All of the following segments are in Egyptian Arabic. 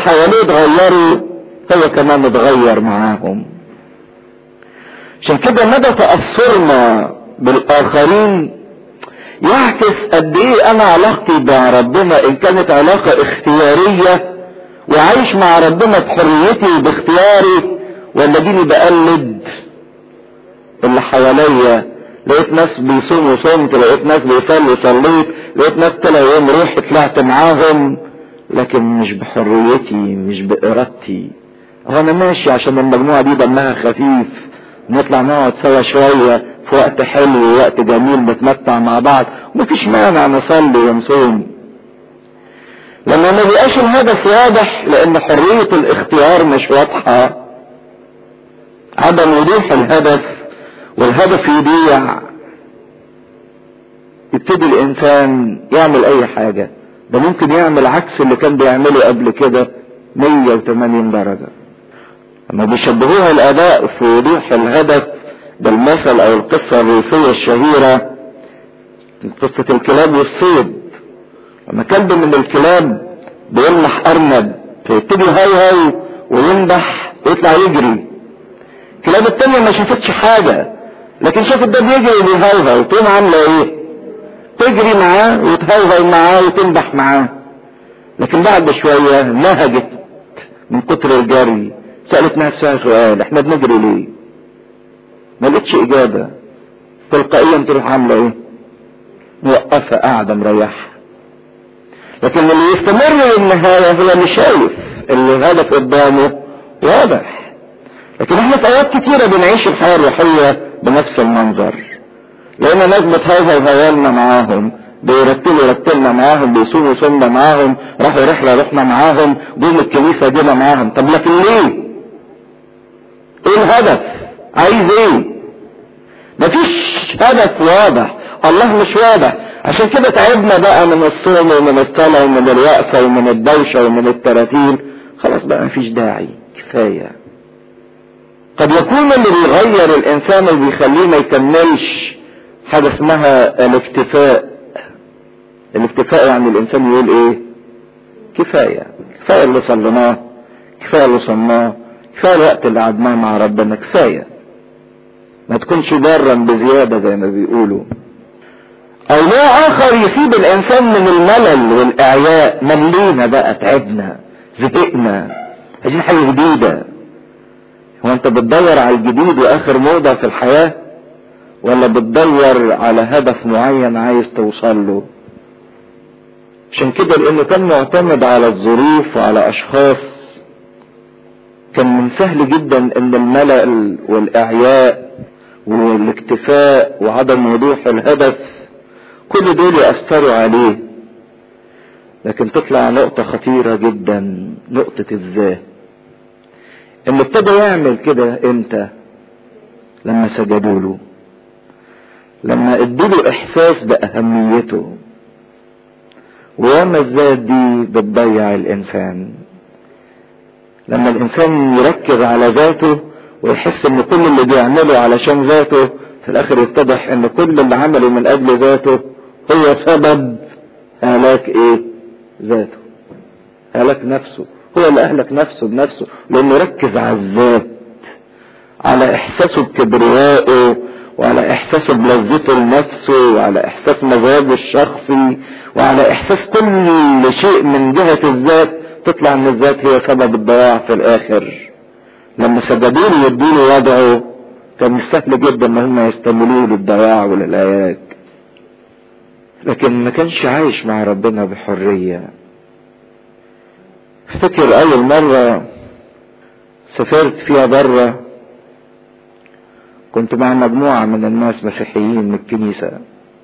حواليه اتغيروا هو كمان اتغير معاهم عشان كده مدى تأثرنا بالآخرين يعكس قد ايه انا علاقتي مع ربنا ان كانت علاقة اختيارية وعايش مع ربنا بحريتي وباختياري ولا ديني بقلد اللي حواليا لقيت ناس بيصوموا صمت لقيت ناس بيصلوا صليت لقيت ناس طلع يوم روحي طلعت معاهم لكن مش بحريتي مش بارادتي هو انا ماشي عشان المجموعة دي دمها خفيف نطلع نقعد سوا شوية في وقت حلو ووقت جميل نتمتع مع بعض ومفيش مانع نصلي ونصوم لما ما بيبقاش الهدف واضح لان حرية الاختيار مش واضحة عدم وضوح الهدف والهدف يضيع يبتدي الانسان يعمل اي حاجة ده ممكن يعمل عكس اللي كان بيعمله قبل كده 180 درجة لما بيشبهوها الاداء في وضوح الهدف بالمثل او القصة الروسية الشهيرة قصة الكلاب والصيد لما كلب من الكلاب بيلمح ارنب فيبتدي هاي هاي وينبح ويطلع يجري الكلاب التانية ما شافتش حاجة لكن شافت ده بيجري وبيهوهو وتقوم عاملة ايه تجري معاه وتهوهو معاه وتنبح معاه لكن بعد شوية نهجت من كتر الجري سألت نفسها سؤال احنا بنجري ليه ما لقيتش اجابة تلقائيا تروح عاملة ايه موقفة قاعدة مريحة لكن اللي يستمر للنهاية هو اللي شايف اللي الهدف قدامه واضح لكن احنا في اوقات كتيرة بنعيش الحياة الروحية بنفس المنظر لان ناس بتهوهو هيالنا معاهم بيرتلوا رتلنا معاهم بيصوموا صومنا معاهم راحوا رحلة رحنا معاهم جم الكنيسة جينا معاهم طب لكن ليه ايه الهدف عايز ايه مفيش هدف واضح الله مش واضح عشان كده تعبنا بقى من الصوم ومن الصلاة ومن الوقفة ومن الدوشة ومن التراتيل خلاص بقى مفيش داعي كفاية قد يكون اللي بيغير الانسان وبيخليه ما يكملش حاجة اسمها الاكتفاء الاكتفاء يعني الانسان يقول ايه كفاية كفاية اللي صليناه كفاية اللي صلناه كفاية الوقت اللي قعدناه مع ربنا كفاية ما تكونش ضارا بزيادة زي ما بيقولوا او نوع اخر يسيب الانسان من الملل والاعياء ملينا بقى تعبنا زهقنا عايزين حاجة جديدة هو انت بتدور على الجديد واخر موضة في الحياة ولا بتدور على هدف معين عايز توصل له عشان كده لانه كان معتمد على الظروف وعلى اشخاص كان من سهل جدا ان الملل والاعياء والاكتفاء وعدم وضوح الهدف كل دول يأثروا عليه لكن تطلع نقطة خطيرة جدا نقطة الذات ان ابتدى يعمل كده امتى لما سجدوا له لما ادوا احساس باهميته وياما الذات دي بتضيع الانسان لما الانسان يركز على ذاته ويحس ان كل اللي بيعمله علشان ذاته في الاخر يتضح ان كل اللي عمله من اجل ذاته هو سبب هلاك ايه ذاته هلاك نفسه هو اللي اهلك نفسه بنفسه لانه ركز على الذات على احساسه بكبريائه وعلى احساسه بلذته لنفسه وعلى احساس مزاجه الشخصي وعلى احساس كل شيء من جهة الذات تطلع ان الذات هي سبب الضياع في الاخر لما سجدوا له وادوا له وضعه كان سهل جدا ان هم يستملوه للضياع وللهلاك لكن ما كانش عايش مع ربنا بحريه افتكر اول مرة سافرت فيها برة كنت مع مجموعة من الناس مسيحيين من الكنيسة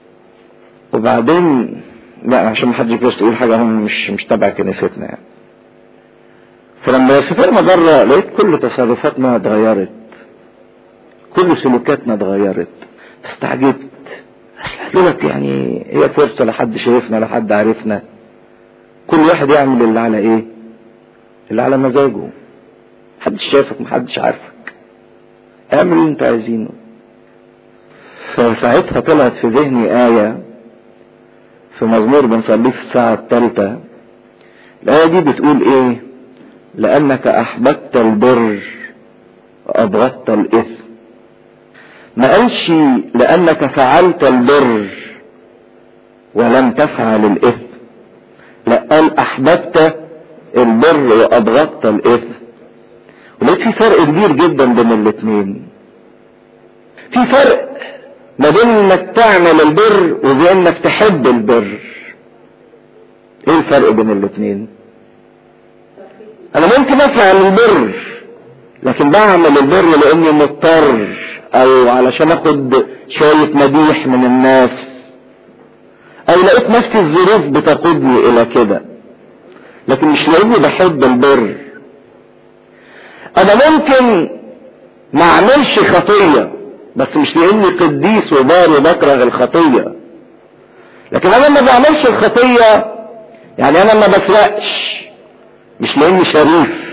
وبعدين لا عشان محدش بس يقول حاجة هم مش مش تبع كنيستنا يعني فلما سافرنا بره لقيت كل تصرفاتنا اتغيرت كل سلوكاتنا اتغيرت استعجبت لك يعني هي فرصة لحد شايفنا لحد عرفنا كل واحد يعمل اللي على ايه اللي على مزاجه محدش شافك محدش عارفك اعمل اللي انت عايزينه فساعتها طلعت في ذهني آية في مزمور بنصليه في الساعة الثالثة الآية دي بتقول ايه لانك احببت البر وابغضت الاثم ما قالش لانك فعلت البر ولم تفعل الاثم لا قال احببت البر وابغضت الاثم ولقيت في فرق كبير جدا بين الاثنين في فرق ما بين انك تعمل البر وبين انك تحب البر ايه الفرق بين الاثنين انا ممكن افعل البر لكن بعمل البر لاني مضطر او علشان اخد شوية مديح من الناس او لقيت نفسي الظروف بتقودني الى كده لكن مش لاني بحب البر انا ممكن ما اعملش خطية بس مش لاني قديس وبار وبكره الخطية لكن انا ما بعملش الخطية يعني انا ما بسرقش مش لاني شريف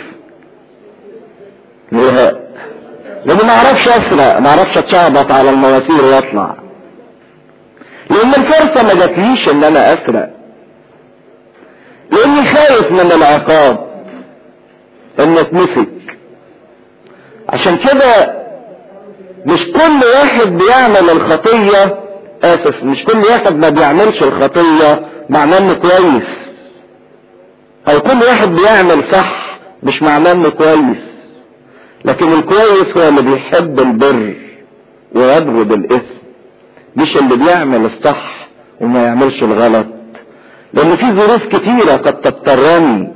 لا لاني ما اعرفش اسرق ما اعرفش اتشعبط على المواسير واطلع لان الفرصة ما جاتليش ان انا اسرق لاني خايف من العقاب ان اتمسك عشان كده مش كل واحد بيعمل الخطية اسف مش كل واحد ما بيعملش الخطية معناه انه كويس او كل واحد بيعمل صح مش معناه انه كويس لكن الكويس هو اللي بيحب البر ويبغض الاثم مش اللي بيعمل الصح وما يعملش الغلط لان في ظروف كتيرة قد تضطرني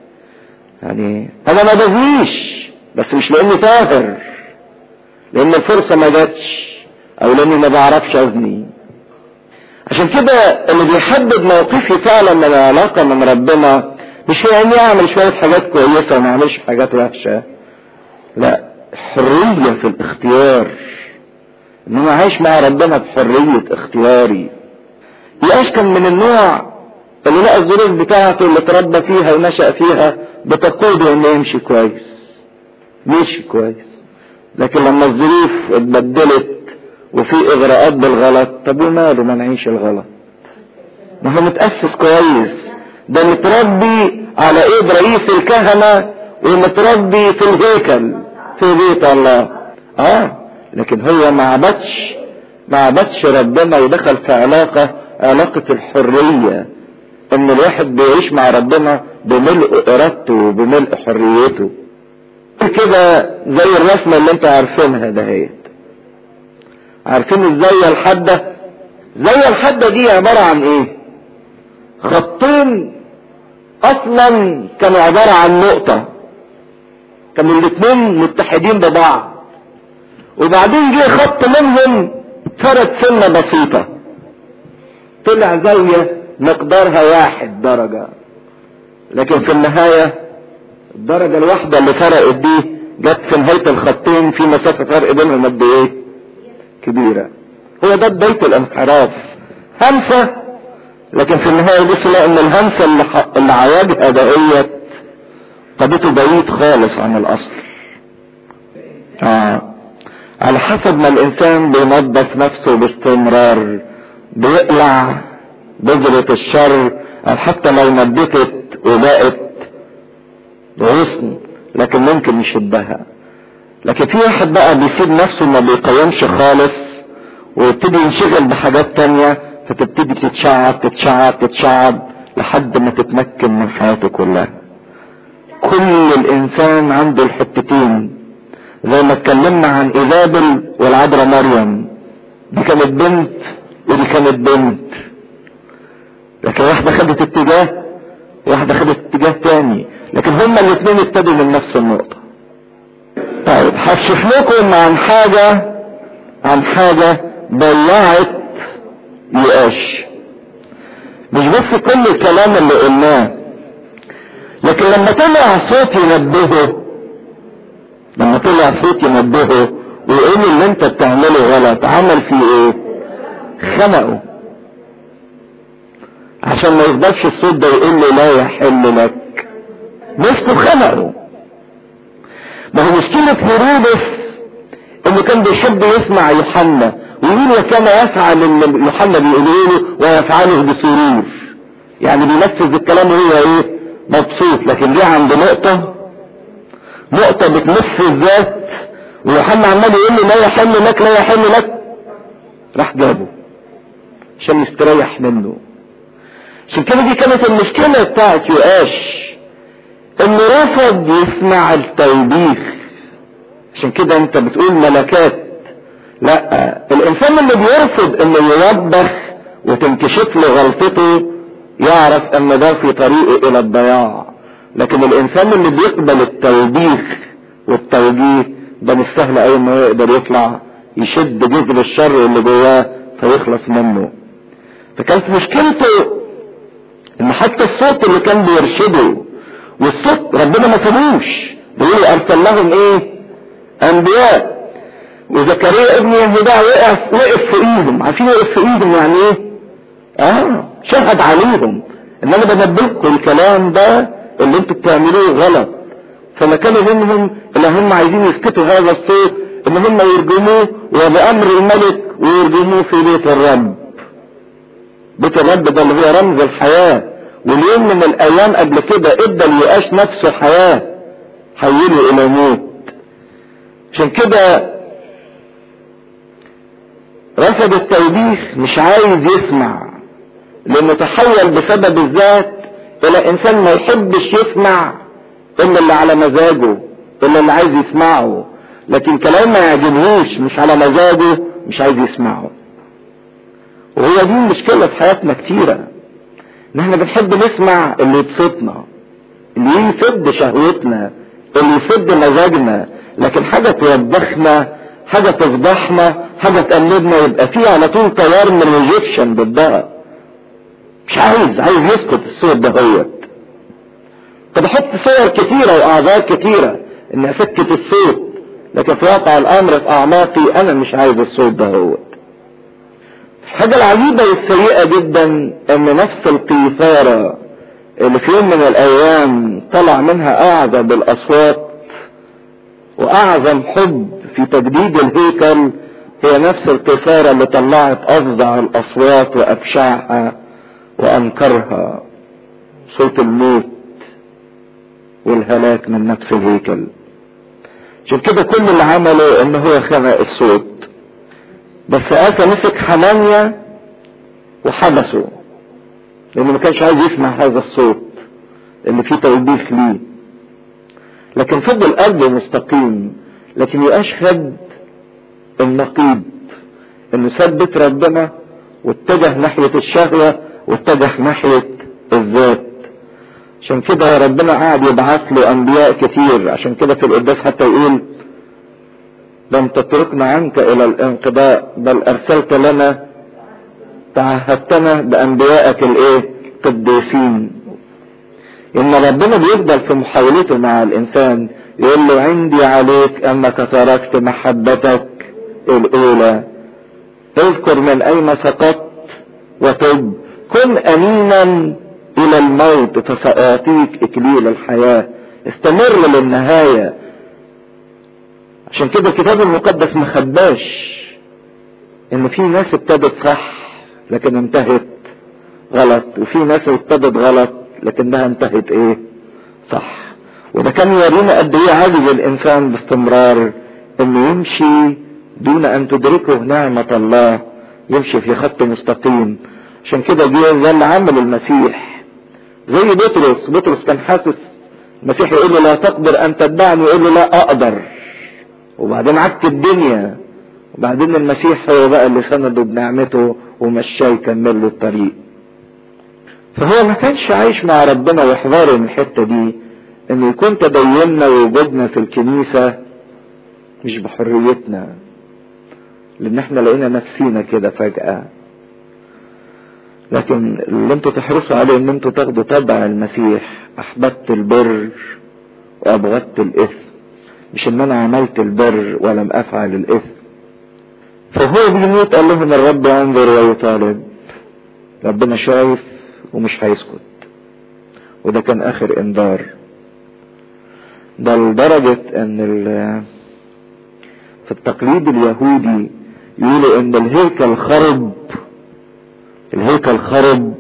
يعني انا ما بزنيش بس مش لاني طاهر لان الفرصة ما جاتش او لاني ما بعرفش ازني عشان كده اللي بيحدد موقفي فعلا من العلاقة من ربنا مش هو اني اعمل شوية حاجات كويسة وما اعملش حاجات وحشة لا حرية في الاختيار ان انا عايش مع ربنا بحرية اختياري ياش كان من النوع اللي لقى الظروف بتاعته اللي اتربى فيها ونشأ فيها بتقوده انه يمشي كويس مشي كويس لكن لما الظروف اتبدلت وفي اغراءات بالغلط طب وماله ما نعيش الغلط ما هو متأسس كويس ده متربي على ايد رئيس الكهنة ومتربي في الهيكل في بيت الله اه لكن هو ما عبدش ما عبدش ربنا ودخل في علاقة علاقة الحرية ان الواحد بيعيش مع ربنا بملء ارادته وبملء حريته كده زي الرسمة اللي انتوا عارفينها دهيت عارفين الزاوية الحادة الزاوية الحادة دي عبارة عن ايه خطين اصلا كانوا عبارة عن نقطة كانوا الاتنين متحدين ببعض وبعدين جه خط منهم فرد سنة بسيطة طلع زاوية مقدارها واحد درجة لكن في النهاية الدرجة الواحدة اللي فرقت دي جت في نهاية الخطين في مسافة فرق بينهم قد ايه كبيرة هو ده بداية الانحراف همسة لكن في النهاية بص ان الهمسة اللي, ح... اللي عواجها دهيت قضيته بعيد خالص عن الاصل آه. على حسب ما الانسان بينظف نفسه باستمرار بيقلع بذرة الشر او حتى لو نبتت وبقت غصن لكن ممكن يشدها لكن في واحد بقى بيسيب نفسه ما بيقيمش خالص ويبتدي ينشغل بحاجات تانية فتبتدي تتشعب تتشعب تتشعب لحد ما تتمكن من حياته كلها كل الانسان عنده الحتتين زي ما اتكلمنا عن ايزابل والعذراء مريم دي كانت بنت ودي كانت بنت لكن واحدة خدت اتجاه واحدة خدت اتجاه تاني لكن هما الاثنين ابتدوا من نفس النقطة طيب هكشف لكم عن حاجة عن حاجة ضيعت يقاش مش بس كل الكلام اللي قلناه لكن لما طلع صوت ينبهه لما طلع صوت ينبهه ويقول اللي انت بتعمله غلط عمل فيه ايه خنقه عشان ما يفضلش الصوت ده يقول له لا يحل لك مسكه خنقه ما هو مشكلة هيرودس انه كان بيحب يسمع يوحنا ويقول وكان يفعل اللي يوحنا بيقوله له ويفعله بسرور يعني بينفذ الكلام وهو ايه مبسوط لكن جه عند نقطة نقطة بتلف الذات ويوحنا عمال يقول له لا يحل لك لا يحل لك راح جابه عشان يستريح منه عشان كده دي كانت المشكلة بتاعت يؤاش انه رفض يسمع التوبيخ عشان كده انت بتقول ملكات لا الانسان اللي بيرفض انه يوبخ وتنكشف له غلطته يعرف ان ده في طريقه الى الضياع لكن الانسان اللي بيقبل التوبيخ والتوجيه ده مش سهل اول ما يقدر يطلع يشد جذر الشر اللي جواه فيخلص منه فكانت مشكلته ان حتى الصوت اللي كان بيرشده والصوت ربنا ما سابوش بيقول ارسل لهم ايه انبياء وزكريا ابن يهودا وقف وقف في ايدهم عارفين وقف في ايدهم يعني ايه اه شهد عليهم ان انا بنبهكم الكلام ده اللي انتوا بتعملوه غلط فما كانوا منهم اللي هم عايزين يسكتوا هذا الصوت ان هم يرجموه وبامر الملك ويرجموه في بيت الرب بيت الرب ده اللي هو رمز الحياه واليوم من الايام قبل كده ادى ليؤاش نفسه حياه حوله الى موت عشان كده رفض التوبيخ مش عايز يسمع لانه تحول بسبب الذات الى انسان ما يحبش يسمع الا اللي على مزاجه الا اللي عايز يسمعه لكن كلام ما يعجبهوش مش على مزاجه مش عايز يسمعه وهي دي المشكلة في حياتنا كتيرة ان احنا بنحب نسمع اللي يبسطنا اللي يسد شهوتنا اللي يسد مزاجنا لكن حاجة توبخنا حاجة تفضحنا حاجة تقلبنا يبقى فيه على طول تيار من الريجكشن ضدها مش عايز عايز يسكت الصوت ده هوت طب احط صور كتيرة واعذار كتيرة اني اسكت الصوت لكن في واقع الامر في اعماقي انا مش عايز الصوت ده هوت الحاجة العجيبة والسيئة جدا ان نفس القيثارة اللي في يوم من الايام طلع منها اعذب الاصوات واعظم حب في تجديد الهيكل هي نفس القيثارة اللي طلعت افظع الاصوات وابشعها وانكرها صوت الموت والهلاك من نفس الهيكل عشان كده كل اللي عمله ان هو خنق الصوت بس آسى مسك حنانيا وحبسه لانه ما كانش عايز يسمع هذا الصوت اللي فيه توبيخ ليه لكن فضل قلبه مستقيم لكن يقاش خد النقيض انه ثبت ربنا واتجه ناحية الشهوة واتجه ناحية الذات عشان كده ربنا قاعد يبعث له انبياء كتير عشان كده في القداس حتى يقول لم تتركنا عنك الى الانقضاء بل ارسلت لنا تعهدتنا بانبيائك الايه قديسين ان ربنا بيفضل في محاولته مع الانسان يقول له عندي عليك انك تركت محبتك الاولى اذكر من اين سقطت وتب كن امينا الى الموت فساعطيك اكليل الحياة استمر للنهاية عشان كده الكتاب المقدس ما خباش ان في ناس ابتدت صح لكن انتهت غلط وفي ناس ابتدت غلط لكنها انتهت ايه صح وده كان يورينا قد ايه عاجز الانسان باستمرار انه يمشي دون ان تدركه نعمة الله يمشي في خط مستقيم عشان كده جه ده اللي عمل المسيح زي بطرس بطرس كان حاسس المسيح يقول له لا تقدر ان تتبعني يقول له لا اقدر وبعدين عك الدنيا وبعدين المسيح هو بقى اللي سنده بنعمته ومشاه يكمل له الطريق فهو ما كانش عايش مع ربنا ويحذره من الحتة دي ان يكون تديننا ووجودنا في الكنيسة مش بحريتنا لان احنا لقينا نفسينا كده فجأة لكن اللي انتوا تحرصوا عليه ان انتوا تاخدوا طبع المسيح احببت البر وابغضت الاثم مش ان انا عملت البر ولم افعل الاثم فهو بيموت قال لهم الرب ينظر ويطالب ربنا شايف ومش هيسكت وده كان اخر انذار ده لدرجة ان في التقليد اليهودي يقولوا ان الهيكل خرب الهيكل خرب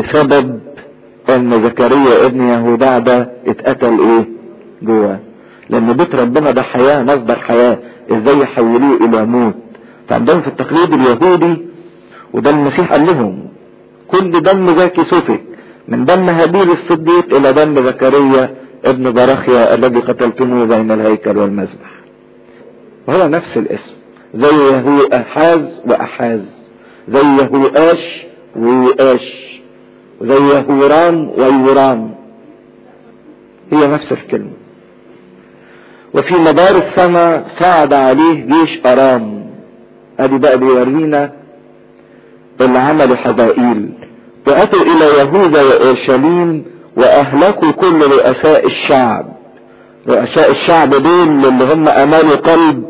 بسبب ان زكريا ابن يهودا ده اتقتل ايه جوه لان بيت ربنا ده حياة مصدر حياة ازاي يحولوه الى موت فعندهم في التقليد اليهودي وده المسيح قال لهم كل دم ذاكي سفك من دم هابيل الصديق الى دم زكريا ابن براخيا الذي قتلتموه بين الهيكل والمذبح وهو نفس الاسم زي يهو احاز واحاز زي يهوآش ويؤاش وزي يهورام ويورام هي نفس الكلمة وفي مدار السماء صعد عليه جيش ارام ادي بقى بيورينا اللي عمله حبائيل واتوا الى يهوذا واورشليم واهلكوا كل رؤساء الشعب رؤساء الشعب دول اللي هم امالوا قلب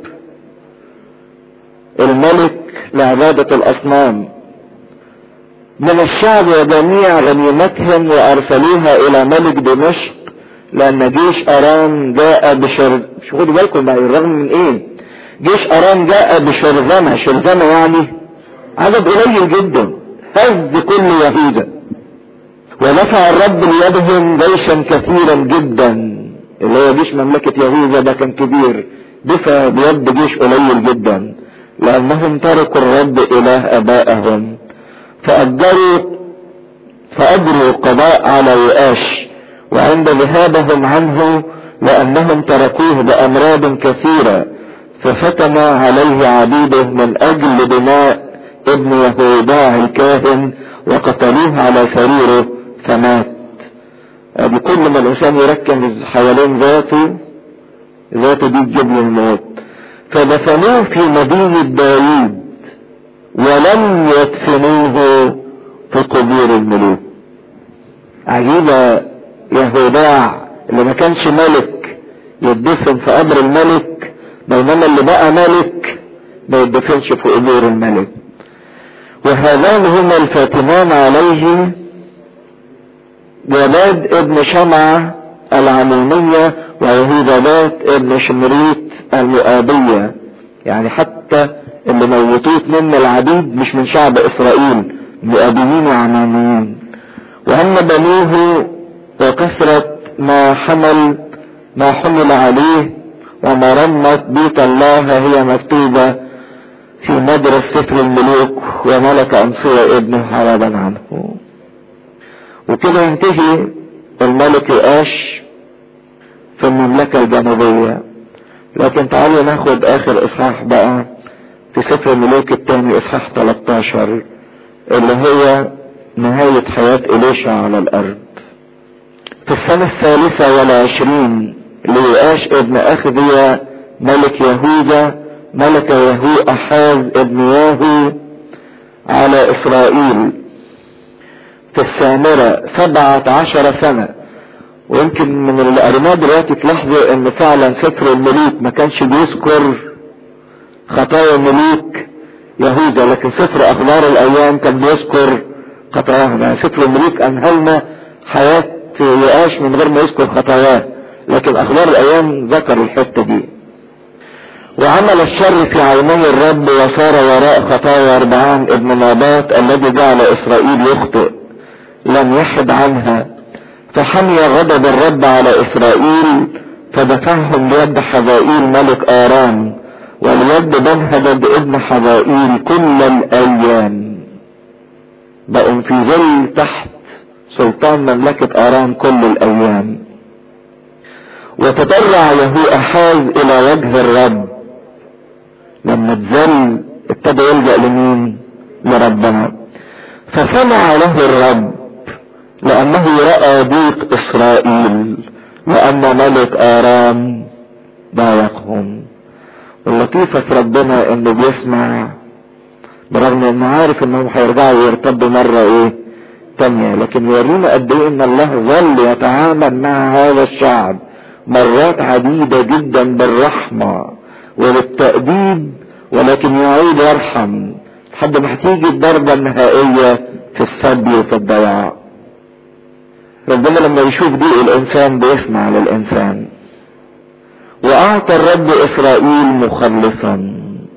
الملك لعبادة الاصنام من الشعب وجميع غنيمتهم وارسلوها الى ملك دمشق لان جيش ارام جاء بشر مش خدوا بالكم بقى الرغم من ايه جيش ارام جاء بشرذمة شرذمة يعني عدد قليل جدا هز كل يهوذا ودفع الرب ليدهم جيشا كثيرا جدا اللي هو جيش مملكة يهوذا ده كان كبير دفع بيد جيش قليل جدا لانهم تركوا الرب اله ابائهم فاجروا فاجروا قضاء على يؤاش وعند ذهابهم عنه لانهم تركوه بامراض كثيرة ففتن عليه عبيده من اجل دماء ابن يهوداع الكاهن وقتلوه على سريره فمات ادي كل ما الانسان يركز حوالين ذاته ذاته دي تجيب له الموت فدفنوه في مدينة داوود ولم يدفنوه في قبور الملوك عجيبة يهوداع اللي ما كانش ملك يدفن في قبر الملك بينما اللي بقى ملك ما يدفنش في قبور الملك وهذان هما الفاتنان عليه جلاد ابن شمعة العمومية ويهودبات ابن شمريت المؤابية يعني حتى اللي موتوه اتنين العبيد مش من شعب اسرائيل مؤابيين وعمانيين واما بنوه وكثرة ما حمل ما حمل عليه ومرمة بيت الله هي مكتوبة في مدرس سفر الملوك وملك أنصية ابنه عرضا عنه وكده ينتهي الملك يؤاش في المملكة الجنوبية لكن تعالوا ناخد اخر اصحاح بقى في سفر الملوك الثاني اصحاح 13 اللي هو نهاية حياة إليشا على الأرض في السنة الثالثة والعشرين ليؤاش ابن أخذية ملك يهوذا ملك يهو أحاز ابن ياهو على إسرائيل في السامرة سبعة عشر سنة ويمكن من اللي قريناه دلوقتي تلاحظوا ان فعلا سفر الملوك ما كانش بيذكر خطايا ملوك يهوذا لكن سفر اخبار الايام كان بيذكر خطاياهم يعني سفر الملوك انهلنا حياة يؤاش من غير ما يذكر خطاياه لكن اخبار الايام ذكر الحتة دي وعمل الشر في عيني الرب وصار وراء خطايا اربعان ابن نابات الذي جعل اسرائيل يخطئ لم يحد عنها فحمي غضب الرب على اسرائيل فدفعهم ليد حبائيل ملك ارام وليد بنهدد ابن حبائيل كل الايام بقوا في ظل تحت سلطان مملكة ارام كل الايام وتضرع يهو احاز الى وجه الرب لما اتذل ابتدى يلجأ لمين لربنا فسمع له الرب لانه رأى ضيق اسرائيل وان ملك ارام ضايقهم اللطيفة في ربنا انه بيسمع برغم انه عارف انهم هيرجعوا ويرتدوا مرة ايه تانية لكن يورينا قد ايه ان الله ظل يتعامل مع هذا الشعب مرات عديدة جدا بالرحمة وبالتأديب ولكن يعود يرحم لحد ما هتيجي الضربة النهائية في السبي وفي الضياع ربنا لما يشوف ضيق الانسان بيسمع للانسان واعطى الرب اسرائيل مخلصا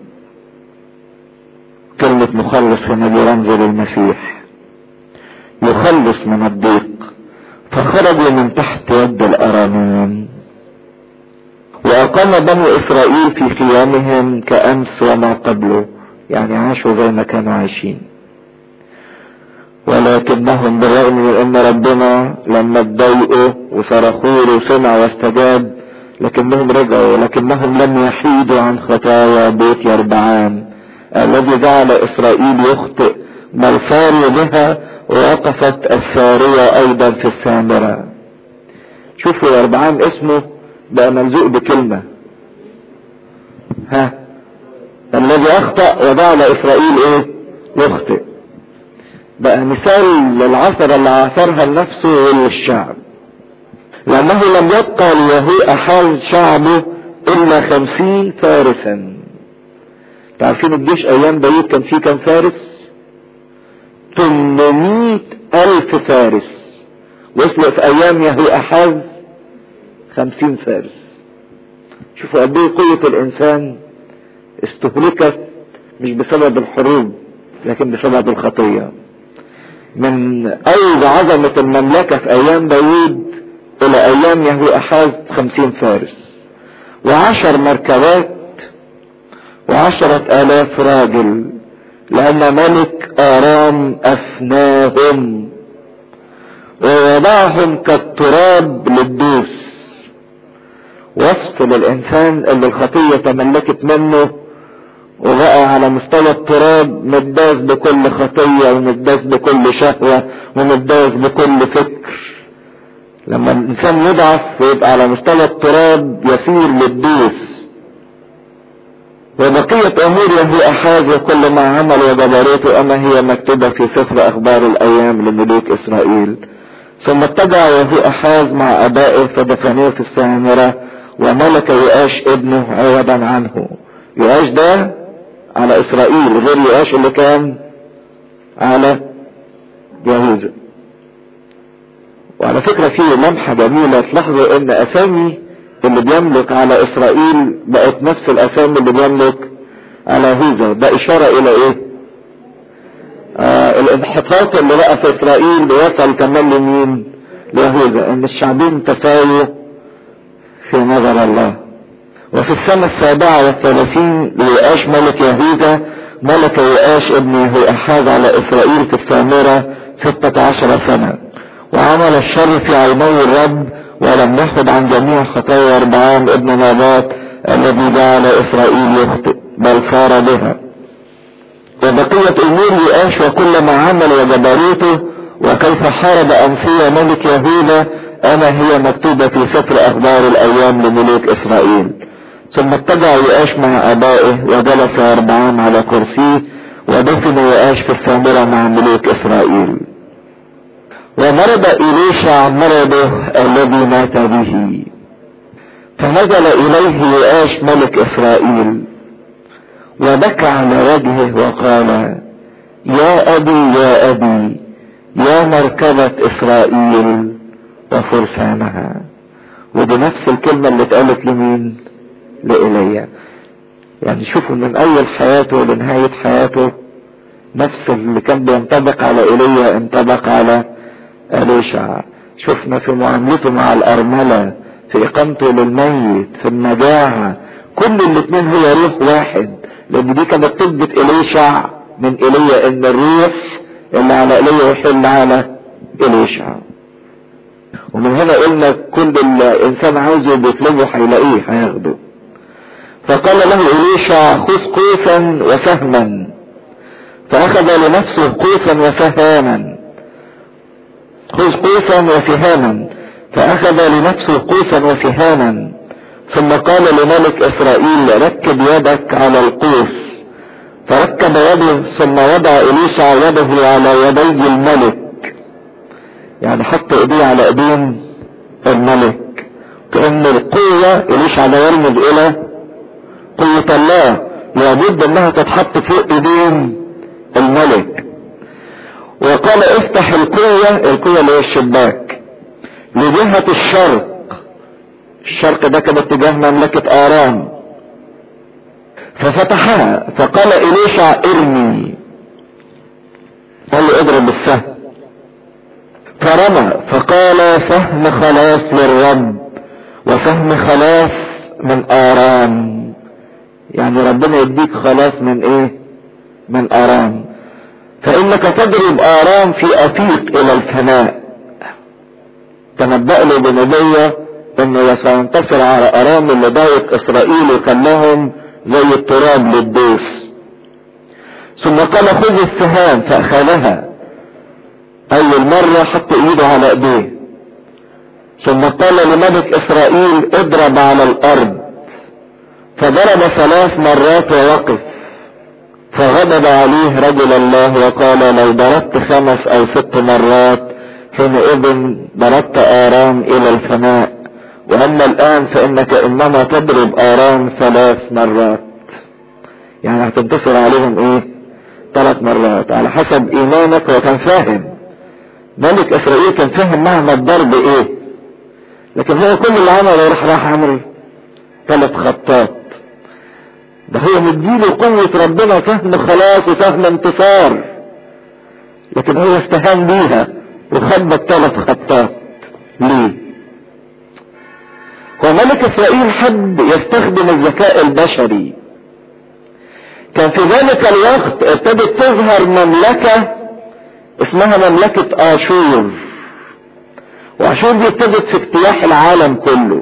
كلمة مخلص هنا دي رمز للمسيح يخلص من الضيق فخرجوا من تحت يد الارامين وأقام بنو إسرائيل في خيامهم كأمس وما قبله يعني عاشوا زي ما كانوا عايشين ولكنهم بالرغم من ان ربنا لما اتضايقوا وصرخوا له سمع واستجاب لكنهم رجعوا لكنهم لم يحيدوا عن خطايا بيت يربعام الذي جعل اسرائيل يخطئ بل صاروا بها ووقفت السارية ايضا في السامرة شوفوا يربعام اسمه بقى ملزوق بكلمة ها الذي اخطأ وجعل اسرائيل ايه يخطئ بقى مثال للعصر اللي عاصرها لنفسه وللشعب لانه لم يبقى ليهو احاز شعبه الا خمسين فارسا تعرفين الجيش ايام داود كان فيه كم فارس 800 الف فارس وصلوا في ايام يهو احاز خمسين فارس شوفوا قد ايه قوة الانسان استهلكت مش بسبب الحروب لكن بسبب الخطيه من أول عظمة المملكة في أيام داوود إلى أيام يهو أحاز خمسين فارس وعشر مركبات وعشرة آلاف راجل لأن ملك آرام أفناهم ووضعهم كالتراب للدوس وصف للإنسان اللي الخطية تملكت منه وبقى على مستوى التراب متداس بكل خطية ومتداس بكل شهوة ومتداس بكل فكر لما الانسان يضعف ويبقى على مستوى التراب يسير للدوس وبقية امور يهو احاز وكل ما عمل وجبروته اما هي مكتوبة في سفر اخبار الايام لملوك اسرائيل ثم اتبع يهو احاز مع ابائه فدفنوه في السامرة وملك يؤاش ابنه عوضا عنه يؤاش ده على اسرائيل غير يؤاش اللي كان على يهوذا وعلى فكرة في لمحة جميلة تلاحظوا ان اسامي اللي بيملك على اسرائيل بقت نفس الاسامي اللي بيملك على يهوذا ده اشارة الى ايه آه الانحطاط اللي بقى في اسرائيل بيصل كمان لمين ليهوذا ان الشعبين تساووا في نظر الله وفي السنة السابعة والثلاثين ليؤاش ملك يهوذا ملك يؤاش ابن يهوأحاز على إسرائيل في السامرة ستة عشر سنة وعمل الشر في عيني الرب ولم يحفظ عن جميع خطايا أربعام ابن نبات الذي جعل إسرائيل يخطئ بل صار بها وبقية أمور يؤاش وكل ما عمل وجبروته وكيف حارب أنسية ملك يهوذا أما هي مكتوبة في سفر أخبار الأيام لملوك إسرائيل ثم اتبع يؤاش مع ابائه وجلس اربعان على كرسيه ودفن يؤاش في السامرة مع ملوك اسرائيل ومرض اليشع مرضه الذي مات به فنزل اليه يؤاش ملك اسرائيل وبكى على وجهه وقال يا ابي يا ابي يا مركبة اسرائيل وفرسانها ودي نفس الكلمة اللي اتقالت لمين لإيليا يعني شوفوا من أول حياته لنهاية حياته نفس اللي كان بينطبق على إيليا انطبق على أليشع شفنا في معاملته مع الأرملة في إقامته للميت في المجاعة كل الاثنين هو روح واحد لأن دي كانت تثبت إليشع من إيليا إن الروح اللي على إيليا يحل على إليشع ومن هنا قلنا كل الإنسان عاوزه بيطلبه هيلاقيه هياخده فقال له إليشع خذ قوسا وسهما فأخذ لنفسه قوسا وسهاما خذ قوسا وسهاما فأخذ لنفسه قوسا وسهاما ثم قال لملك إسرائيل ركب يدك على القوس فركب يده ثم وضع إليشع يده على يدي الملك يعني حط ايديه على ايدين الملك كأن القوة إليشع ده يرمز إلى قوة الله لابد انها تتحط فوق ايدين الملك وقال افتح القوة القوة اللي هي الشباك لجهة الشرق الشرق ده كان اتجاه مملكة ارام ففتحها فقال اليشع ارمي قال له اضرب السهم فرمى فقال سهم خلاص للرب وسهم خلاص من ربنا يديك خلاص من ايه من ارام فانك تضرب ارام في افيق الى الفناء تنبأ له بنبيه انه سينتصر على ارام اللي ضايق اسرائيل وخلاهم زي التراب للدوس ثم قال خذ السهام فاخذها اول مرة حط ايده على ايديه ثم قال لملك اسرائيل اضرب على الارض فضرب ثلاث مرات ووقف فغضب عليه رجل الله وقال لو ضربت خمس او ست مرات حينئذ ضربت ارام الى الفناء واما الان فانك انما تضرب ارام ثلاث مرات يعني هتنتصر عليهم ايه ثلاث مرات على حسب ايمانك وكان فاهم ملك اسرائيل كان فاهم معنى الضرب ايه لكن هو كل اللي عمله راح راح عمل ثلاث خطات ده هو مديله قوة ربنا فهم خلاص وفهم انتصار لكن هو استهان بيها وخبط ثلاث خطات ليه هو ملك اسرائيل حب يستخدم الذكاء البشري كان في ذلك الوقت ابتدت تظهر مملكة اسمها مملكة اشور واشور دي ابتدت في اجتياح العالم كله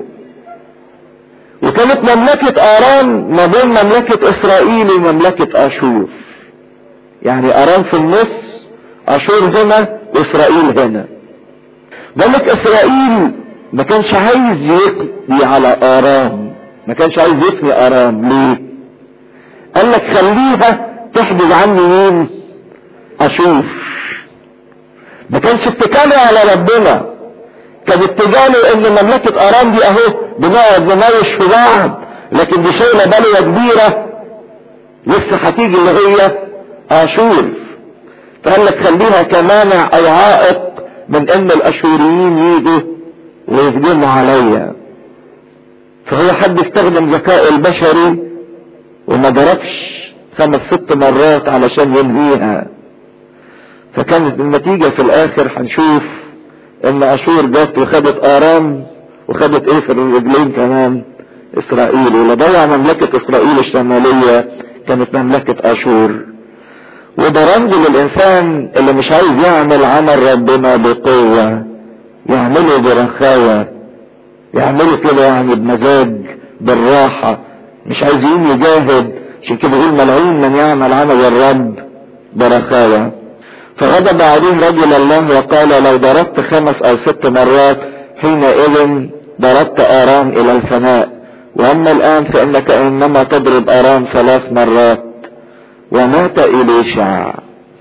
وكانت مملكة ارام ما بين مملكة اسرائيل ومملكة اشور يعني ارام في النص اشور هنا واسرائيل هنا ملك اسرائيل ما كانش عايز يقضي على ارام ما كانش عايز يفني ارام ليه قال لك خليها تحجز عني مين اشوف ما كانش اتكاله على ربنا كان اتجاهه ان مملكة ارام دي اهو بنقعد نناوش في بعض لكن دي شايلة بلوة كبيرة لسه هتيجي اللي هي اشور فقال لك خليها كمانع او عائق من ان الاشوريين يجوا ويهجموا عليا فهو حد استخدم ذكاء البشري وما ضربش خمس ست مرات علشان ينهيها فكانت النتيجة في الاخر هنشوف ان اشور جت وخدت ارام وخدت ايه في الرجلين كمان اسرائيل واللي ضيع مملكة اسرائيل الشمالية كانت مملكة اشور وده رمز للانسان اللي مش عايز يعمل عمل ربنا بقوة يعمله برخاوة يعمله كده يعني بمزاج بالراحة مش عايزين يجاهد عشان كده يقول ملعون من يعمل عمل الرب برخاوة فغضب عليه رجل الله وقال لو ضربت خمس او ست مرات حينئذ ضربت ارام الى الفناء واما الان فانك انما تضرب ارام ثلاث مرات ومات إليشع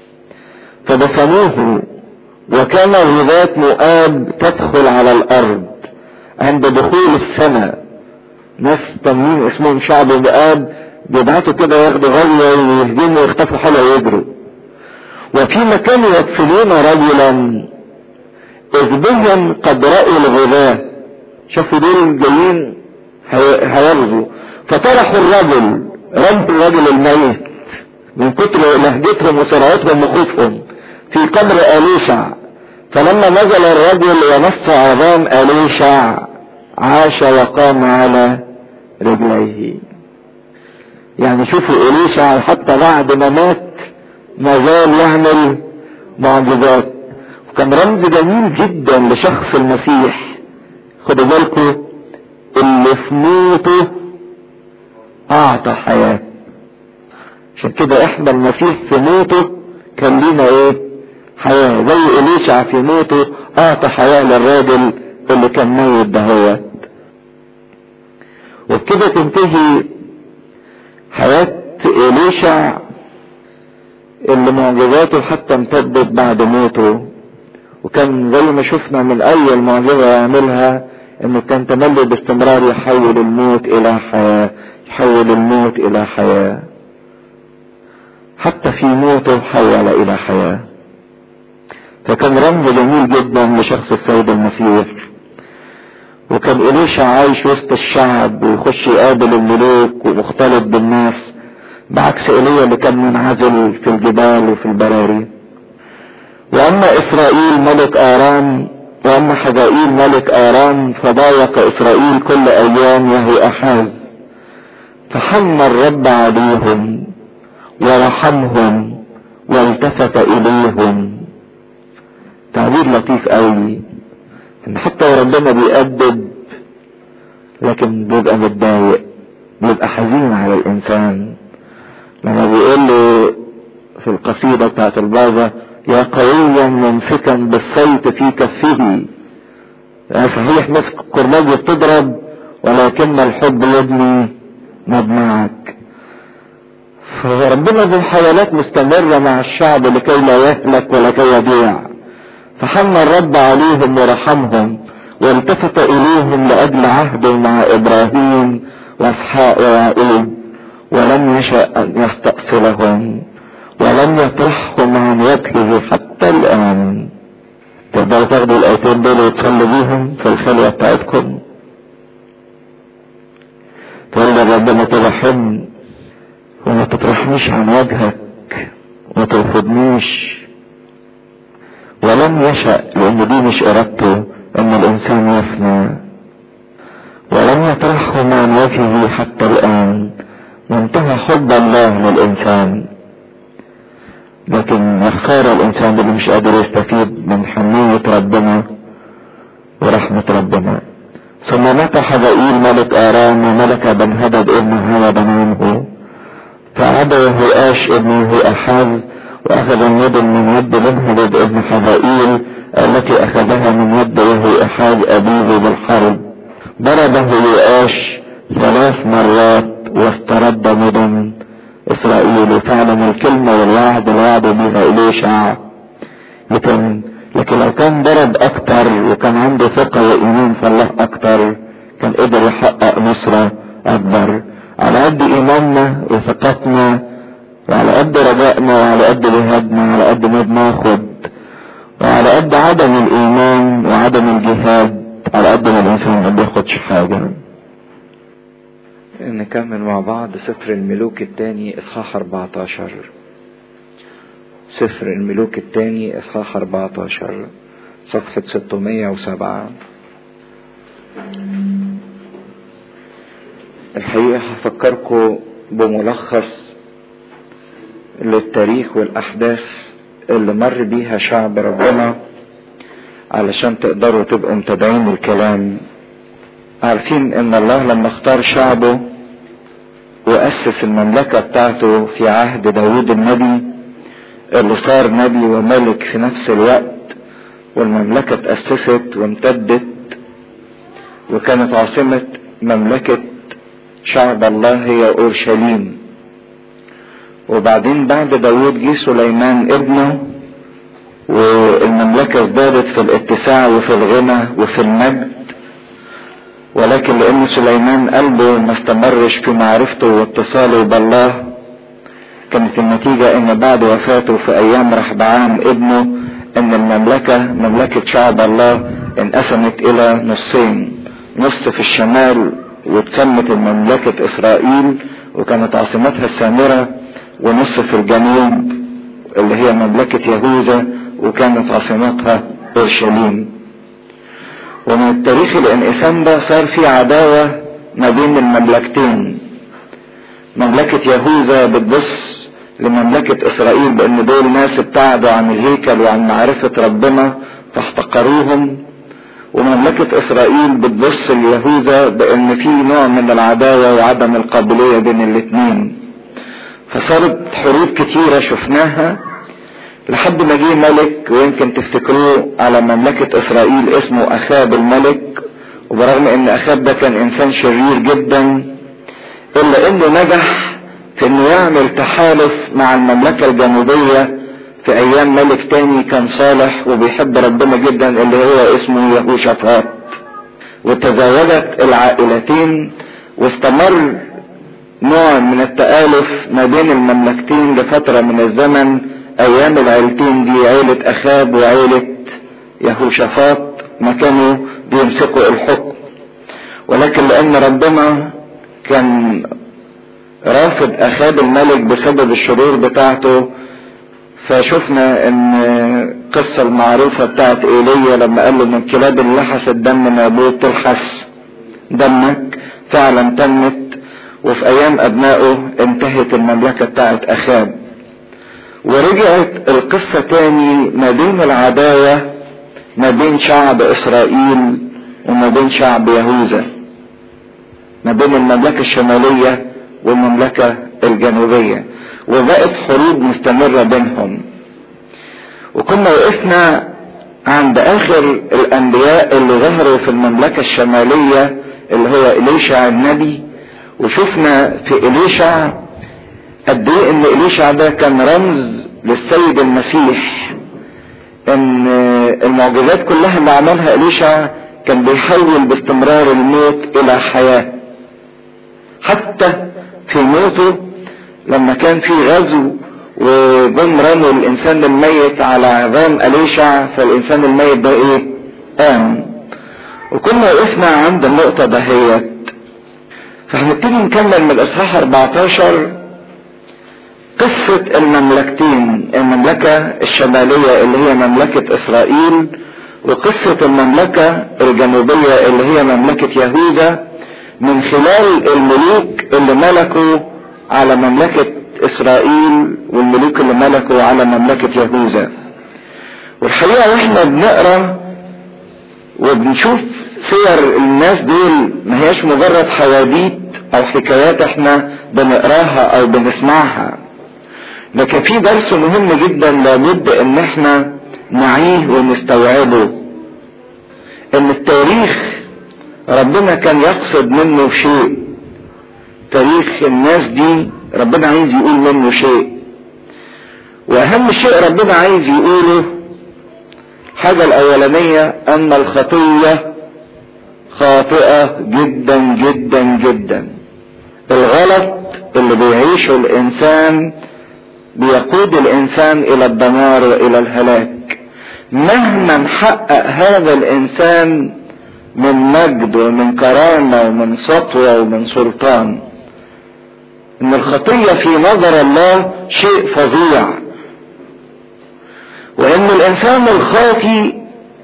فدفنوه وكان غذاة مؤاب تدخل على الأرض عند دخول السنة ناس تنين اسمهم شعب مؤاب بيبعتوا كده ياخدوا غية ويهجموا ويختفوا حلقة ويجروا وفي مكان يدفنون رجلا إذ بهم قد رأوا الغذاة شافوا دول جايين هيغزوا فطرحوا الرجل رموا الرجل الميت من كتر لهجتهم وسرعتهم وخوفهم في قبر أليشع فلما نزل الرجل ونص عظام أليشع عاش وقام على رجليه يعني شوفوا أليشع حتى بعد ما مات ما زال يعمل معجزات وكان رمز جميل جدا لشخص المسيح خدوا بالكم اللي في موته أعطى حياه عشان كده احنا المسيح في موته كان لينا ايه حياة زي اليشع في موته اعطى حياة للراجل اللي كان ميت دهوت وبكده تنتهي حياة اليشع اللي معجزاته حتى امتدت بعد موته وكان زي ما شفنا من اول معجزة يعملها انه كان تملي باستمرار يحول الموت الى حياة يحول الموت الى حياه حتى في موته حول الى حياة فكان رمز جميل جدا لشخص السيد المسيح وكان إليشا عايش وسط الشعب ويخش يقابل الملوك ومختلط بالناس بعكس ايليا اللي كان منعزل في الجبال وفي البراري واما اسرائيل ملك ارام واما حزائيل ملك ارام فضايق اسرائيل كل ايام يهو احاز فحن الرب عليهم ورحمهم والتفت اليهم تعبير لطيف قوي ان حتى ربنا بيأدب لكن بيبقى متضايق بيبقى حزين على الانسان لما بيقول له في القصيدة بتاعت البابا يا قويا ممسكا بالصيت في كفه يعني صحيح مسك الكرباج بتضرب ولكن الحب يبني مدمعك فربنا بمحاولات مستمرة مع الشعب لكي لا يهلك ولكي يضيع فحن الرب عليهم ورحمهم والتفت اليهم لاجل عهده مع ابراهيم واسحاق ويعقوب ولم يشأ ان يستأصلهم ولم يطرحهم عن وجهه حتى الان تقدروا تاخدوا الايتين دول وتصلوا بيهم في الخلوة بتاعتكم تقول ربنا ترحم وما تطرحنيش عن وجهك وما ترفضنيش ولم يشأ لأن دي مش إرادته أن الإنسان يفنى ولم يطرحهم عن وجهه حتى الآن وانتهى حب الله للإنسان لكن يختار الإنسان اللي مش قادر يستفيد من حنية ربنا ورحمة ربنا ثم مات حبائيل ملك آرام وملك بن هدد ابن هوى عنه فعاد يهوآش ابنه أحاز واخذ اليد من يد بنهدد ابن حبائيل التي اخذها من يد وهو احاد ابيه بالحرب ضربه يؤاش ثلاث مرات واسترد مدن اسرائيل وفعلا الكلمة والوعد الوعد بها اليشع لكن لكن لو كان ضرب اكتر وكان عنده ثقة وايمان في الله اكتر كان قدر يحقق نصرة اكبر على قد ايماننا وثقتنا وعلى قد رجائنا وعلى قد جهادنا وعلى قد ما بناخد وعلى قد عدم الايمان وعدم الجهاد على قد ما الانسان ما بياخدش حاجه نكمل مع بعض سفر الملوك الثاني اصحاح 14 سفر الملوك الثاني اصحاح 14 صفحة 607 الحقيقة هفكركم بملخص للتاريخ والاحداث اللي مر بيها شعب ربنا علشان تقدروا تبقوا متابعين الكلام عارفين ان الله لما اختار شعبه واسس المملكة بتاعته في عهد داود النبي اللي صار نبي وملك في نفس الوقت والمملكة تأسست وامتدت وكانت عاصمة مملكة شعب الله هي اورشليم وبعدين بعد داود جه سليمان ابنه والمملكة ازدادت في الاتساع وفي الغنى وفي المجد ولكن لان سليمان قلبه ما استمرش في معرفته واتصاله بالله كانت النتيجة ان بعد وفاته في ايام رحبعام ابنه ان المملكة مملكة شعب الله انقسمت الى نصين نص في الشمال واتسمت المملكة اسرائيل وكانت عاصمتها السامرة ونص في الجنوب اللي هي مملكة يهوذا وكانت عاصمتها اورشليم ومن التاريخ الانقسام ده صار في عداوة ما بين المملكتين مملكة يهوذا بتبص لمملكة اسرائيل بان دول ناس ابتعدوا عن الهيكل وعن معرفة ربنا فاحتقروهم ومملكة اسرائيل بتبص ليهوذا بان في نوع من العداوة وعدم القابلية بين الاتنين فصارت حروب كتيرة شفناها لحد ما جه ملك ويمكن تفتكروه على مملكة اسرائيل اسمه اخاب الملك وبرغم ان اخاب ده كان انسان شرير جدا الا انه نجح في انه يعمل تحالف مع المملكة الجنوبية في ايام ملك تاني كان صالح وبيحب ربنا جدا اللي هو اسمه يهوشافاط وتزاوجت العائلتين واستمر نوع من التآلف ما بين المملكتين لفترة من الزمن ايام العيلتين دي عيلة اخاب وعيلة يهوشافاط ما كانوا بيمسكوا الحكم ولكن لان ربنا كان رافض اخاب الملك بسبب الشرور بتاعته فشفنا ان القصة المعروفة بتاعت ايليا لما قال له من كلاب اللي لحست دم نابوت تلحس دمك فعلا تمت وفي ايام ابنائه انتهت المملكة بتاعت اخاب ورجعت القصة تاني ما بين العداوة ما بين شعب اسرائيل وما بين شعب يهوذا ما بين المملكة الشمالية والمملكة الجنوبية وبقت حروب مستمرة بينهم وكنا وقفنا عند اخر الانبياء اللي ظهروا في المملكة الشمالية اللي هو اليشع النبي وشفنا في اليشع قد ايه ان اليشع ده كان رمز للسيد المسيح ان المعجزات كلها اللي عملها اليشع كان بيحول باستمرار الموت الى حياة حتى في موته لما كان في غزو وجم رموا الانسان الميت على عظام اليشع فالانسان الميت ده ايه قام وكنا وقفنا عند النقطة دهيت فهنبتدي نكمل من الاصحاح 14 قصة المملكتين المملكة الشمالية اللي هي مملكة اسرائيل وقصة المملكة الجنوبية اللي هي مملكة يهوذا من خلال الملوك اللي ملكوا على مملكة اسرائيل والملوك اللي ملكوا على مملكة يهوذا والحقيقة واحنا بنقرا وبنشوف سير الناس دول ما هياش مجرد حواديت او حكايات احنا بنقراها او بنسمعها لكن في درس مهم جدا لابد ان احنا نعيه ونستوعبه ان التاريخ ربنا كان يقصد منه شيء تاريخ الناس دي ربنا عايز يقول منه شيء واهم شيء ربنا عايز يقوله حاجة الاولانية ان الخطية خاطئة جدا جدا جدا الغلط اللي بيعيشه الانسان بيقود الانسان الى الدمار والى الهلاك مهما حقق هذا الانسان من مجد ومن كرامة ومن سطوة ومن سلطان ان الخطية في نظر الله شيء فظيع وان الانسان الخاطي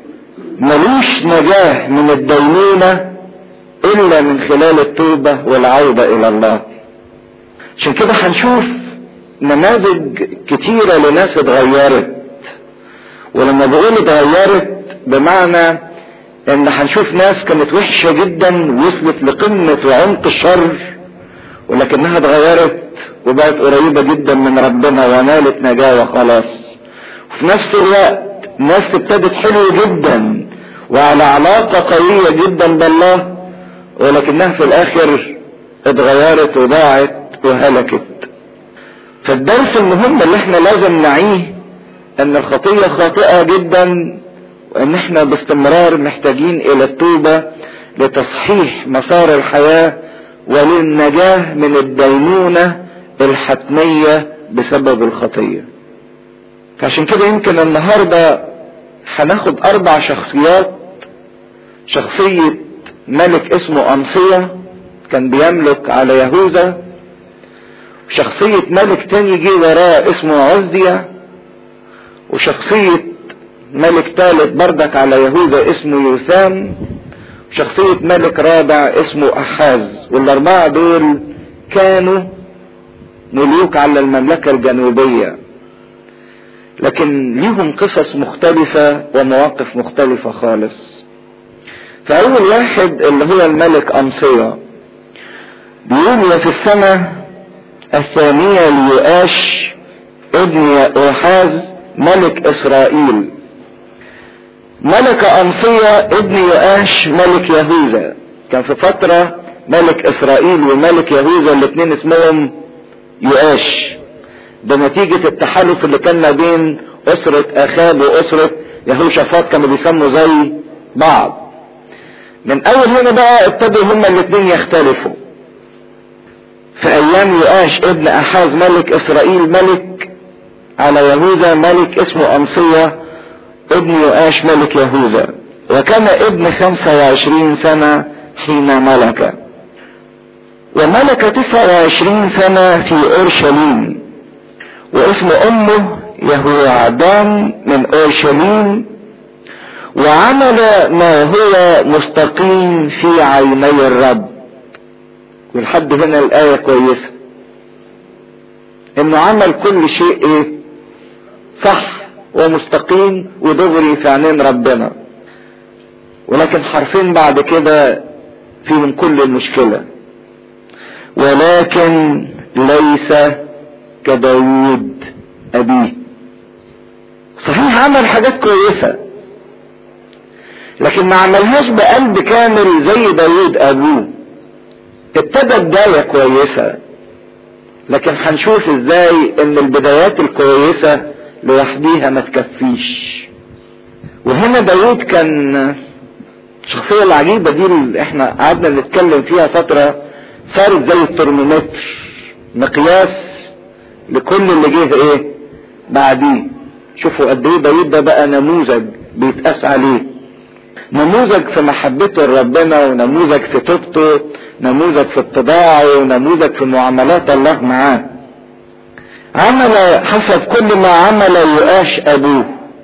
ملوش نجاة من الدينونة الا من خلال التوبة والعودة الى الله عشان كده هنشوف نماذج كتيرة لناس اتغيرت ولما بقول اتغيرت بمعنى ان هنشوف ناس كانت وحشة جدا وصلت لقمة وعمق الشر ولكنها اتغيرت وبقت قريبة جدا من ربنا ونالت نجاة وخلاص وفي نفس الوقت ناس ابتدت حلو جدا وعلى علاقة قوية جدا بالله ولكنها في الاخر اتغيرت وضاعت وهلكت فالدرس المهم اللي احنا لازم نعيه ان الخطية خاطئة جدا وان احنا باستمرار محتاجين الى التوبة لتصحيح مسار الحياة وللنجاة من الدينونة الحتمية بسبب الخطية فعشان كده يمكن النهاردة هناخد اربع شخصيات شخصية ملك اسمه امصية كان بيملك على يهوذا وشخصية ملك تاني جه وراه اسمه عزية وشخصية ملك ثالث بردك على يهوذا اسمه يوسام وشخصية ملك رابع اسمه أحاز والأربعة دول كانوا ملوك على المملكة الجنوبية لكن ليهم قصص مختلفة ومواقف مختلفة خالص فأول واحد اللي هو الملك أمصية بيقول في السنة الثانية ليؤاش ابن يؤحاز ملك إسرائيل ملك أمصية ابن يؤاش ملك يهوذا كان في فترة ملك إسرائيل وملك يهوذا الاثنين اسمهم يؤاش ده نتيجة التحالف اللي كان ما بين أسرة أخاب وأسرة يهوشافاط كانوا بيسموا زي بعض من أول هنا بقى ابتدوا هما الاثنين يختلفوا في أيام يؤاش ابن أحاز ملك إسرائيل ملك على يهوذا ملك اسمه أمصية ابن يؤاش ملك يهوذا وكان ابن خمسة وعشرين سنة حين ملك وملك تسعة وعشرين سنة في أورشليم واسم أمه يهوعدان من أورشليم وعمل ما هو مستقيم في عيني الرب ولحد هنا الآية كويسة انه عمل كل شيء ايه صح ومستقيم ودغري في عينين ربنا ولكن حرفين بعد كده فيهم كل المشكلة ولكن ليس كداود أبيه صحيح عمل حاجات كويسة لكن ما عملهاش بقلب كامل زي داود أبوه ابتدى بداية كويسة لكن هنشوف ازاي ان البدايات الكويسة لوحديها ما تكفيش وهنا داود كان الشخصية العجيبة دي اللي احنا قعدنا نتكلم فيها فترة صارت زي الترمومتر مقياس لكل اللي جه ايه بعديه شوفوا قد ايه داود ده بقى نموذج بيتقاس عليه نموذج في محبته لربنا ونموذج في توبته نموذج في اتباعه ونموذج في معاملات الله معاه عمل حسب كل ما عمل يؤاش ابوه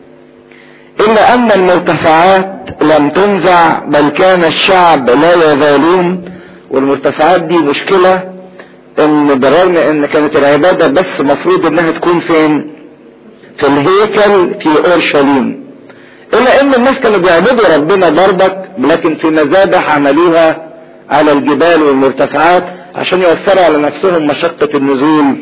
الا ان المرتفعات لم تنزع بل كان الشعب لا يزالون والمرتفعات دي مشكلة ان بررنا ان كانت العبادة بس مفروض انها تكون فين في الهيكل في اورشليم الا ان الناس كانوا بيعبدوا ربنا برضك لكن في مذابح عملوها على الجبال والمرتفعات عشان يوفروا على نفسهم مشقة النزول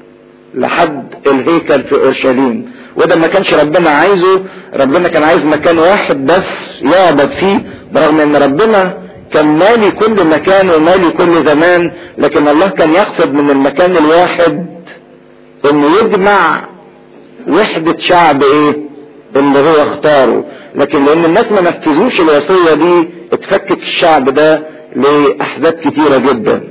لحد الهيكل في اورشليم وده ما كانش ربنا عايزه ربنا كان عايز مكان واحد بس يعبد فيه برغم ان ربنا كان مالي كل مكان ومالي كل زمان لكن الله كان يقصد من المكان الواحد انه يجمع وحدة شعب ايه اللي هو اختاره لكن لان الناس ما نفذوش الوصية دي اتفكك الشعب ده لاحزاب كتيرة جدا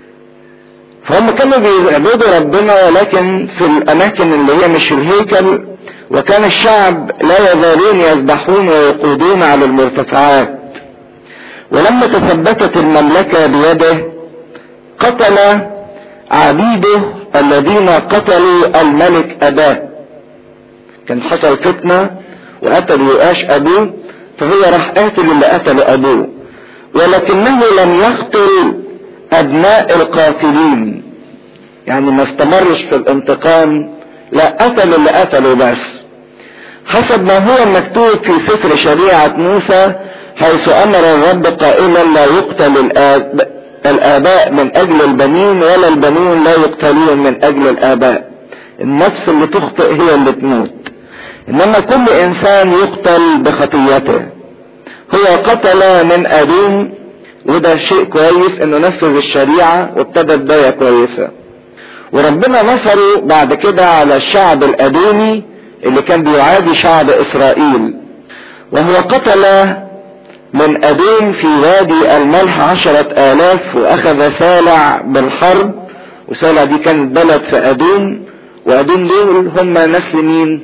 فهم كانوا بيعبدوا ربنا ولكن في الاماكن اللي هي مش الهيكل وكان الشعب لا يزالون يذبحون ويقودون على المرتفعات ولما تثبتت المملكة بيده قتل عبيده الذين قتلوا الملك اباه كان حصل فتنة وقتل يؤاش ابوه فهو راح قاتل اللي قتل ابوه ولكنه لم يقتل ابناء القاتلين يعني ما استمرش في الانتقام لا قتل اللي قتله بس حسب ما هو مكتوب في سفر شريعة موسى حيث امر الرب قائلا لا يقتل الآب الاباء من اجل البنين ولا البنون لا يقتلون من اجل الاباء النفس اللي تخطئ هي اللي تموت انما كل انسان يقتل بخطيته هو قتل من ادوم وده شيء كويس انه نفذ الشريعة وابتدى بداية كويسة وربنا نصره بعد كده على الشعب الادومي اللي كان بيعادي شعب اسرائيل وهو قتل من ادوم في وادي الملح عشرة الاف واخذ سالع بالحرب وسالع دي كانت بلد في ادوم وادوم دول هم نسل مين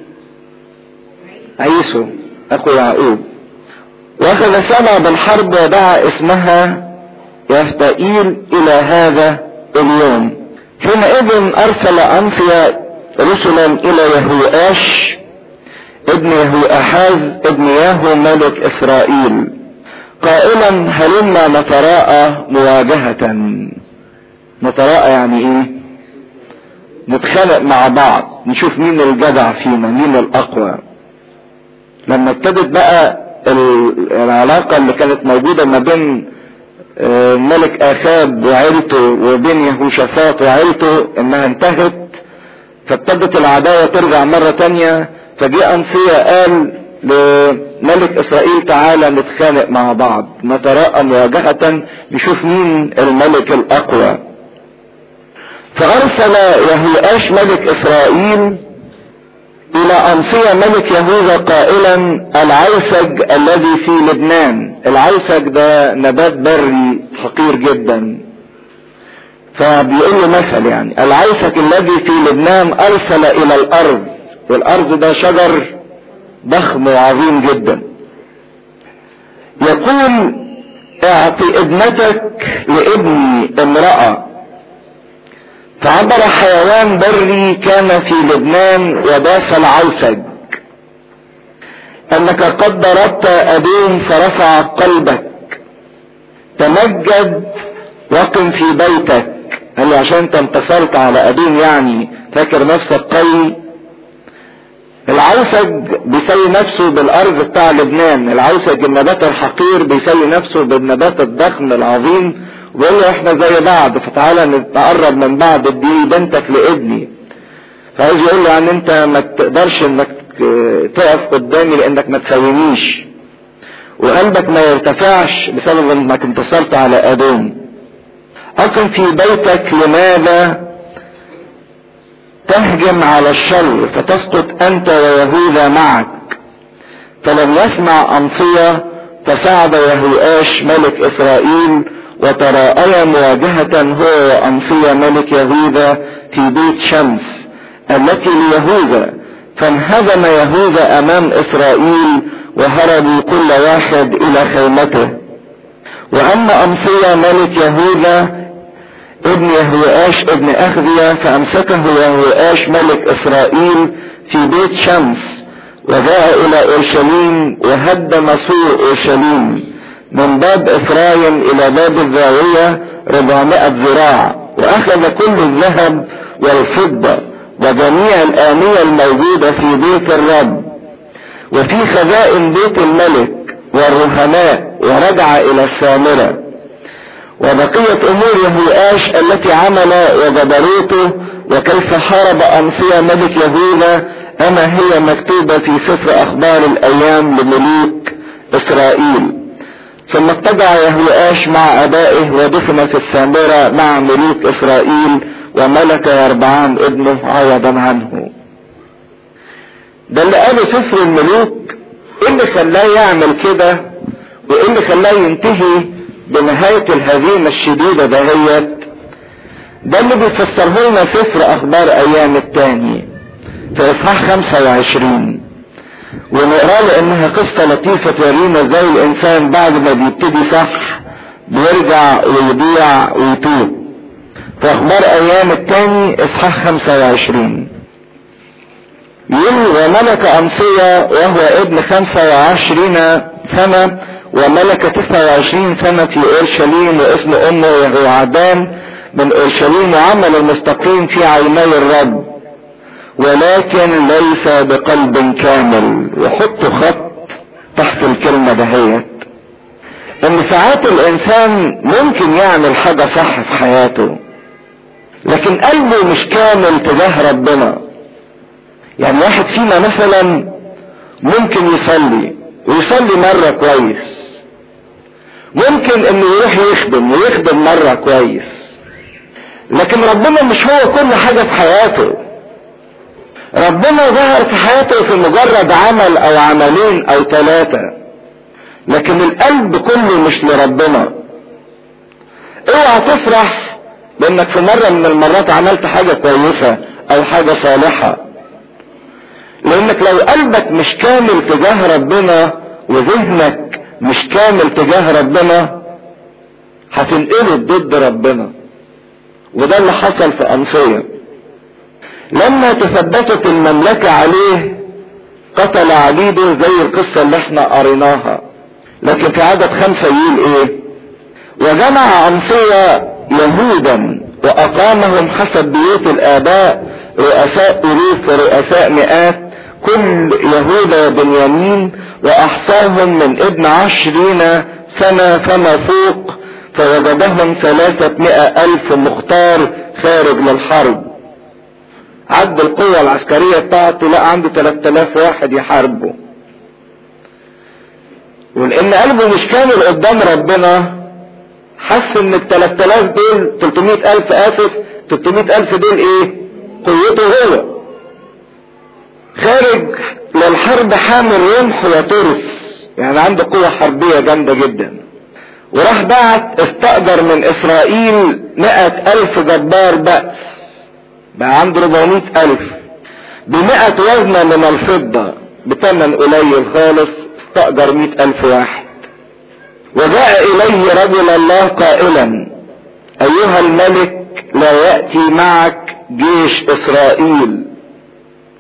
عيسو اخو يعقوب واخذ سالع بالحرب ودعا اسمها يهتئيل الى هذا اليوم حينئذ ارسل انصيا رسلا الى يهوآش ابن يهوآحاز ابن ياهو ملك اسرائيل قائلا هلما نتراءى مواجهة نتراءى يعني ايه نتخانق مع بعض نشوف مين الجدع فينا مين الاقوى لما ابتدت بقى العلاقة اللي كانت موجودة ما بين ملك اخاب وعيلته وبين يهوشافاط وعيلته انها انتهت فابتدت العداوة ترجع مرة تانية فجاء انصية قال لملك اسرائيل تعالى نتخانق مع بعض نتراءى مواجهة نشوف مين الملك الاقوى فارسل يهوآش ملك اسرائيل الى انصية ملك يهوذا قائلا العوسج الذي في لبنان العوسج ده نبات بري حقير جدا فبيقول له مثل يعني العوسج الذي في لبنان ارسل الى الارض والارض ده شجر ضخم وعظيم جدا يقول اعطي ابنتك لابني امرأة فعبر حيوان بري كان في لبنان وداس العوسج انك قد ضربت ابيه فرفع قلبك تمجد وقم في بيتك قال له عشان انت انتصرت على ادوم يعني فاكر نفسك قوي العوسج بيسوي نفسه بالارض بتاع لبنان العوسج النبات الحقير بيسوي نفسه بالنبات الضخم العظيم ويقول له احنا زي بعض فتعالى نتقرب من بعض اديني بنتك لابني فعايز يقول له يعني انت ما تقدرش انك تقف قدامي لانك ما تساوينيش وقلبك ما يرتفعش بسبب انك انتصرت على ادوم اقم في بيتك لماذا تهجم على الشر فتسقط انت ويهوذا معك فلم يسمع امصية فصعد يهوآش ملك اسرائيل وتراءيا مواجهة هو وامصية ملك يهوذا في بيت شمس التي ليهوذا فانهزم يهوذا امام اسرائيل وهربوا كل واحد الى خيمته واما امصية ملك يهوذا ابن يهوآش ابن اخذية فامسكه يهوآش ملك اسرائيل في بيت شمس وجاء الى اورشليم وهدم سور اورشليم من باب افرايم الى باب الزاوية 400 ذراع واخذ كل الذهب والفضة وجميع الآنية الموجودة في بيت الرب وفي خزائن بيت الملك والرهناء ورجع إلى السامرة وبقية أمور يهوآش التي عمل وجبروته وكيف حارب أمصية ملك يهوذا أما هي مكتوبة في سفر أخبار الأيام لملوك إسرائيل ثم اتبع يهوآش مع أبائه ودفن في السامرة مع ملوك إسرائيل وملك يربعام ابنه عوضا عنه ده اللي قاله سفر الملوك ايه اللي خلاه يعمل كده وايه اللي خلاه ينتهي بنهاية الهزيمة الشديدة دهيت ده اللي بيفسره لنا سفر اخبار ايام التاني في اصحاح 25 ونقرا لانها قصة لطيفة تورينا ازاي الانسان بعد ما بيبتدي صح بيرجع ويضيع ويتوب في اخبار ايام التاني اصحاح 25 يقول وملك امصية وهو ابن 25 سنة وملك 29 سنة في اورشليم واسم امه يهوعدان من اورشليم وعمل المستقيم في عيني الرب ولكن ليس بقلب كامل وحطوا خط تحت الكلمة دهيت ان ساعات الانسان ممكن يعمل حاجة صح في حياته لكن قلبه مش كامل تجاه ربنا يعني واحد فينا مثلا ممكن يصلي ويصلي مرة كويس ممكن انه يروح يخدم ويخدم مرة كويس لكن ربنا مش هو كل حاجة في حياته ربنا ظهر في حياته في مجرد عمل او عملين او ثلاثة لكن القلب كله مش لربنا اوعى تفرح بانك في مرة من المرات عملت حاجة كويسة او حاجة صالحة لانك لو قلبك مش كامل تجاه ربنا وذهنك مش كامل تجاه ربنا هتنقله ضد ربنا وده اللي حصل في أمصية لما تثبتت المملكة عليه قتل عبيده زي القصة اللي احنا قريناها لكن في عدد خمسة يقول ايه وجمع أمصية يهودا وأقامهم حسب بيوت الآباء رؤساء ألوف ورؤساء مئات كل يهوذا وبنيامين وأحصاهم من ابن عشرين سنة فما فوق فوجدهم ثلاثة ألف مختار خارج للحرب عد القوة العسكرية بتاعته لقى عنده 3000 واحد يحاربه ولان قلبه مش كامل قدام ربنا حس ان ال 3000 دول 300000 اسف 300000 دول ايه قوته هو خارج للحرب حامل رمح وترس يعني عنده قوة حربية جامدة جدا وراح بعت استأجر من اسرائيل مئة الف جبار بأس بقى عنده 400 الف بمئة وزنة من الفضة بثمن قليل خالص استأجر مئة الف واحد وجاء اليه رجل الله قائلا ايها الملك لا يأتي معك جيش اسرائيل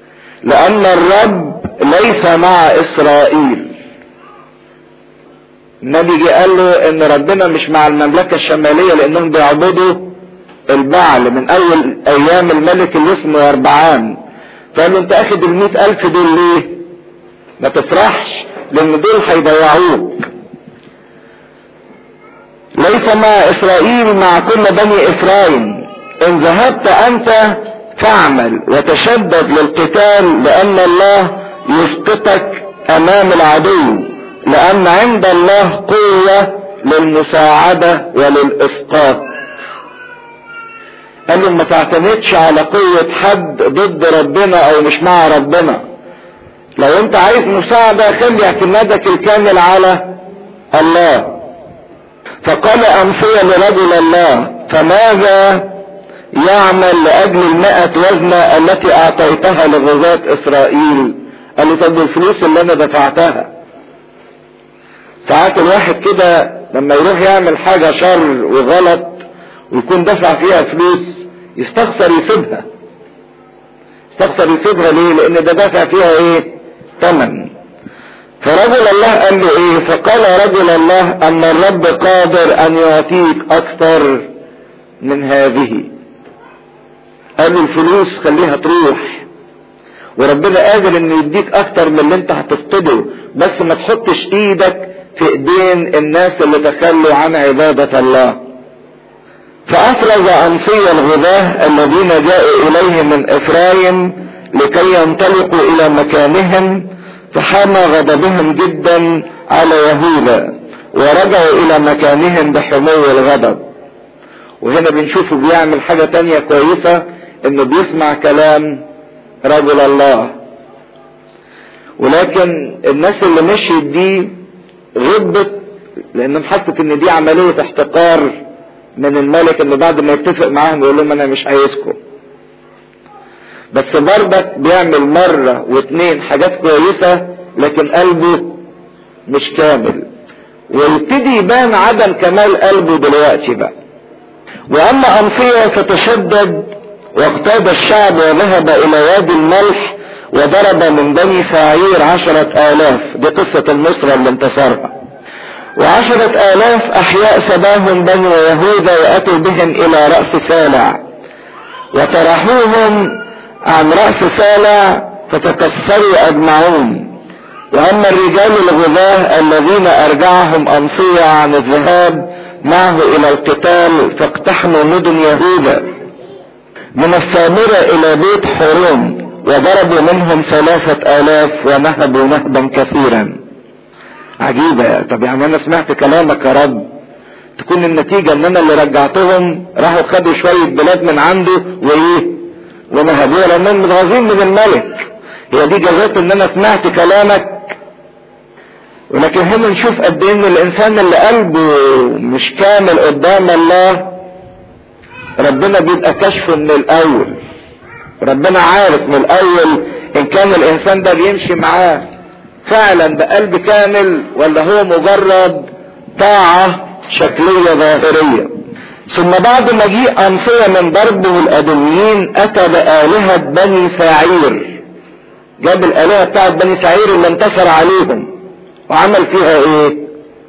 لان الرب ليس مع اسرائيل النبي جه قال له ان ربنا مش مع المملكة الشمالية لانهم بيعبدوا البعل من اول ايام الملك اللي اسمه يربعان فقال له انت اخد المئة الف دول ليه ما تفرحش لان دول هيضيعوك ليس مع اسرائيل مع كل بني افرايم ان ذهبت انت فاعمل وتشدد للقتال لان الله يسقطك امام العدو لان عند الله قوة للمساعدة وللاسقاط قال له ما تعتمدش على قوة حد ضد ربنا او مش مع ربنا لو انت عايز مساعدة خلي اعتمادك الكامل على الله فقال امثية لرجل الله فماذا يعمل لاجل المائة وزنة التي اعطيتها لغزاة اسرائيل قال له طب الفلوس اللي انا دفعتها ساعات الواحد كده لما يروح يعمل حاجة شر وغلط ويكون دفع فيها فلوس يستخسر يسيبها يستخسر يسيبها ليه لان ده دفع فيها ايه ثمن فرجل الله قال له ايه فقال رجل الله ان الرب قادر ان يعطيك اكثر من هذه قال له الفلوس خليها تروح وربنا قادر انه يديك اكتر من اللي انت هتفقده بس ما تحطش ايدك في ايدين الناس اللي تخلوا عن عبادة الله فافرز امصي الغذاة الذين جاءوا اليه من افرايم لكي ينطلقوا الى مكانهم فحام غضبهم جدا على يهوذا ورجعوا الى مكانهم بحمو الغضب وهنا بنشوفه بيعمل حاجة تانية كويسة انه بيسمع كلام رجل الله ولكن الناس اللي مشيت دي غضبت لانهم حست ان دي عملية احتقار من الملك انه بعد ما يتفق معاهم يقول لهم انا مش عايزكم بس برضك بيعمل مرة واتنين حاجات كويسة لكن قلبه مش كامل ويبتدي يبان عدم كمال قلبه دلوقتي بقى واما امصية فتشدد واقتاد الشعب وذهب الى وادي الملح وضرب من بني سعير عشرة الاف دي قصة النصرة اللي انتصرها وعشرة الاف احياء سباهم بني يهوذا واتوا بهم الى رأس سالع وطرحوهم عن رأس سالع فتكسروا اجمعون واما الرجال الغذاة الذين ارجعهم امصية عن الذهاب معه الى القتال فاقتحموا مدن يهوذا من السامرة الى بيت حرون وضربوا منهم ثلاثة الاف ونهبوا نهبا كثيرا عجيبة طب يعني انا سمعت كلامك يا رب تكون النتيجة ان انا اللي رجعتهم راحوا خدوا شوية بلاد من عنده وايه ونهبوها لانهم متغاظين من الملك هي دي جزات ان انا سمعت كلامك ولكن هنا نشوف قد ايه ان الانسان اللي قلبه مش كامل قدام الله ربنا بيبقى كشفه من الاول ربنا عارف من الاول ان كان الانسان ده بيمشي معاه فعلا بقلب كامل ولا هو مجرد طاعة شكلية ظاهرية ثم بعد مجيء أمصية من ضربه الأدميين أتى بآلهة بني سعير جاب الآلهة بتاعت بني سعير اللي انتصر عليهم وعمل فيها ايه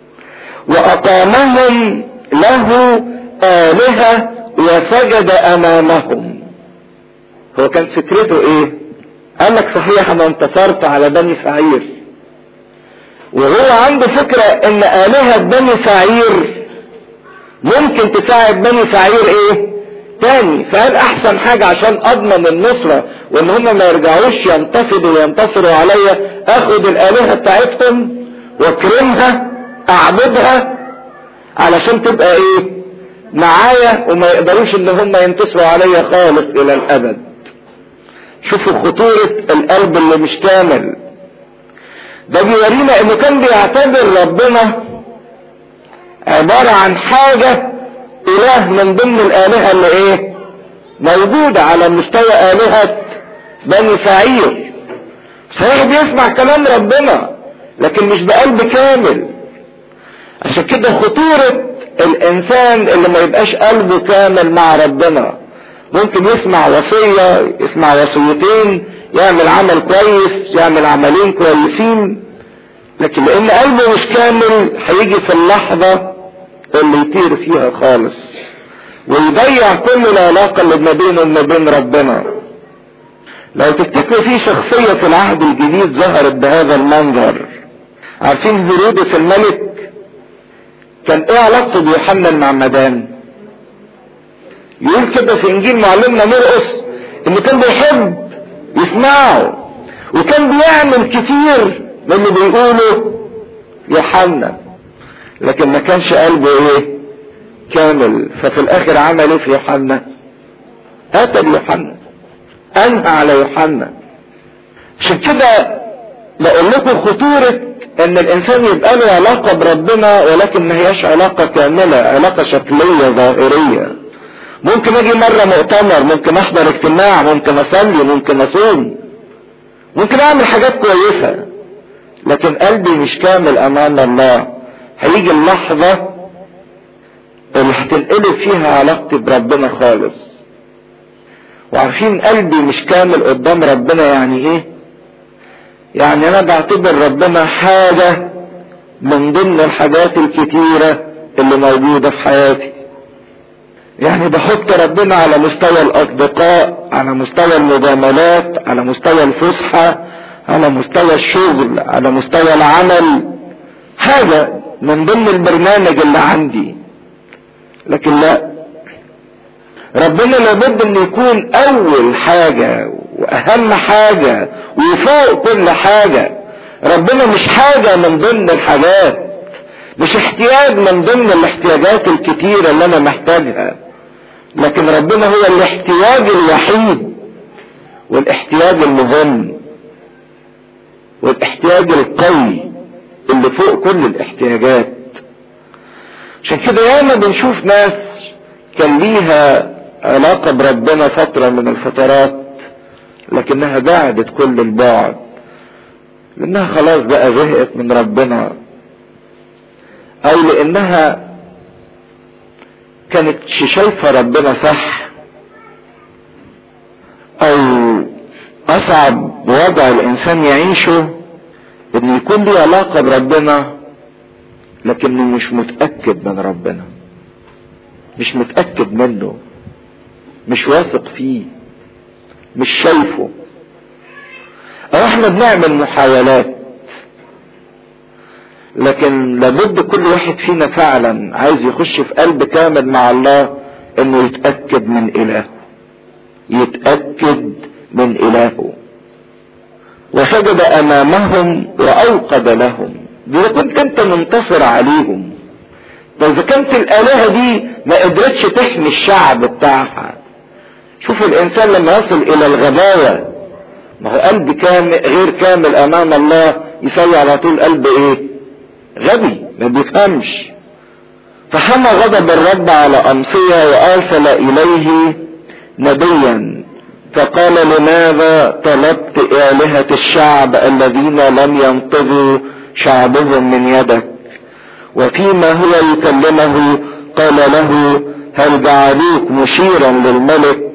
وأقامهم له آلهة وسجد أمامهم هو كان فكرته ايه قال لك صحيح انا انتصرت على بني سعير وهو عنده فكرة ان آلهة بني سعير ممكن تساعد بني سعير ايه تاني فقال احسن حاجة عشان اضمن النصرة وان هم ما يرجعوش ينتفضوا وينتصروا عليا اخد الالهة بتاعتهم واكرمها اعبدها علشان تبقى ايه معايا وما يقدروش ان هم ينتصروا عليا خالص الى الابد شوفوا خطورة القلب اللي مش كامل ده بيورينا انه كان بيعتبر ربنا عبارة عن حاجة اله من ضمن الالهة اللي ايه موجودة على مستوى الهة بني سعير صحيح بيسمع كلام ربنا لكن مش بقلب كامل عشان كده خطورة الانسان اللي ما يبقاش قلبه كامل مع ربنا ممكن يسمع وصية يسمع وصيتين يعمل عمل كويس يعمل عملين كويسين لكن لان قلبه مش كامل هيجي في اللحظة اللي يطير فيها خالص ويضيع كل العلاقة اللي ما بينه وما بين ربنا لو تفتكروا في شخصية في العهد الجديد ظهرت بهذا المنظر عارفين هيرودس الملك كان ايه علاقته بيوحنا المعمدان يقول كده في انجيل معلمنا مرقس انه كان بيحب يسمعه وكان بيعمل كتير من اللي بيقوله يوحنا لكن ما كانش قلبه ايه كامل ففي الاخر عمل ايه في يوحنا قتل يوحنا انهى على يوحنا عشان كده بقول لكم خطورة ان الانسان يبقى له علاقة بربنا ولكن ما هياش علاقة كاملة علاقة شكلية ظاهرية ممكن اجي مرة مؤتمر ممكن احضر اجتماع ممكن اصلي ممكن اصوم ممكن اعمل حاجات كويسة لكن قلبي مش كامل امام الله هيجي اللحظة اللي هتنقلب فيها علاقتي بربنا خالص وعارفين قلبي مش كامل قدام ربنا يعني ايه يعني انا بعتبر ربنا حاجة من ضمن الحاجات الكتيرة اللي موجودة في حياتي يعني بحط ربنا على مستوى الاصدقاء على مستوى المجاملات على مستوى الفسحة على مستوى الشغل على مستوى العمل حاجة من ضمن البرنامج اللي عندي لكن لا ربنا لابد ان يكون اول حاجة واهم حاجة وفوق كل حاجة ربنا مش حاجة من ضمن الحاجات مش احتياج من ضمن الاحتياجات الكتيرة اللي انا محتاجها لكن ربنا هو الاحتياج الوحيد والاحتياج المهم والاحتياج القوي اللي فوق كل الاحتياجات عشان كده ياما بنشوف ناس كان ليها علاقة بربنا فترة من الفترات لكنها بعدت كل البعد لانها خلاص بقى زهقت من ربنا او لانها كانت شايفة ربنا صح او اصعب وضع الانسان يعيشه ان يكون ليه علاقة بربنا لكنه مش متأكد من ربنا مش متأكد منه مش واثق فيه مش شايفه او احنا بنعمل محاولات لكن لابد كل واحد فينا فعلا عايز يخش في قلب كامل مع الله انه يتأكد من الهه يتأكد من الهه وسجد امامهم واوقد لهم دي كنت انت منتصر عليهم ده اذا كانت الالهه دي ما قدرتش تحمي الشعب بتاعها شوف الانسان لما يصل الى الغباوه ما هو قلب كامل غير كامل امام الله يسوي على طول قلب ايه غبي ما بيفهمش فحمى غضب الرب على امصيه وارسل اليه نبيا فقال لماذا طلبت آلهة الشعب الذين لم ينقذوا شعبهم من يدك وفيما هو يكلمه قال له هل جعلوك مشيرا للملك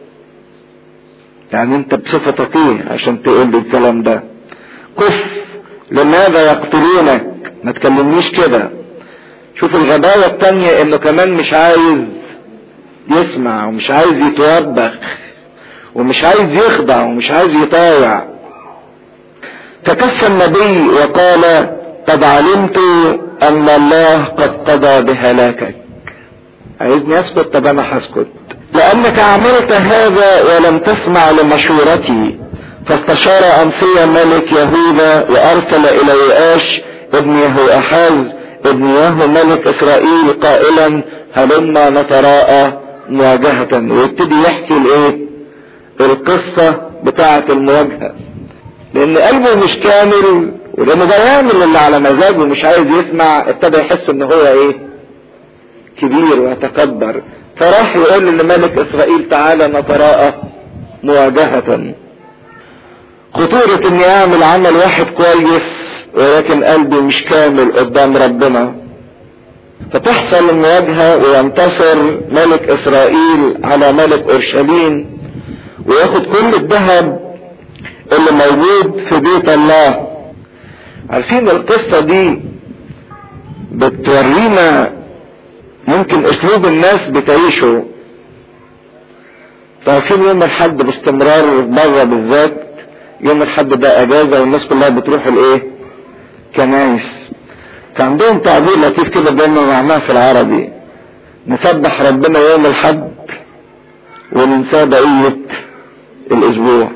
يعني انت بصفتك ايه عشان تقول لي الكلام ده كف لماذا يقتلونك ما تكلمنيش كده شوف الغباوة التانية انه كمان مش عايز يسمع ومش عايز يتوبخ ومش عايز يخضع ومش عايز يطاوع فكف النبي وقال قد علمت ان الله قد قضى بهلاكك عايزني اسكت طب انا هسكت لانك عملت هذا ولم تسمع لمشورتي فاستشار امسيا ملك يهوذا وارسل الى يؤاش ابن يهوأحاز ابن يهو ملك اسرائيل قائلا هلما نتراءى مواجهة ويبتدي يحكي الايه القصة بتاعة المواجهة لان قلبه مش كامل ولانه بيعمل اللي على مزاجه مش عايز يسمع ابتدى يحس ان هو ايه كبير ويتكبر فراح يقول لملك اسرائيل تعالى نتراءى مواجهة خطورة اني اعمل عمل واحد كويس ولكن قلبي مش كامل قدام ربنا فتحصل المواجهة وينتصر ملك اسرائيل على ملك اورشليم وياخد كل الذهب اللي موجود في بيت الله عارفين القصة دي بتورينا ممكن اسلوب الناس بتعيشه عارفين يوم الحد باستمرار بره بالذات يوم الحد ده اجازة والناس كلها بتروح الايه كنايس فعندهم تعبير لطيف كده دايما معناه في العربي نسبح ربنا يوم الحد وننساه بقية الاسبوع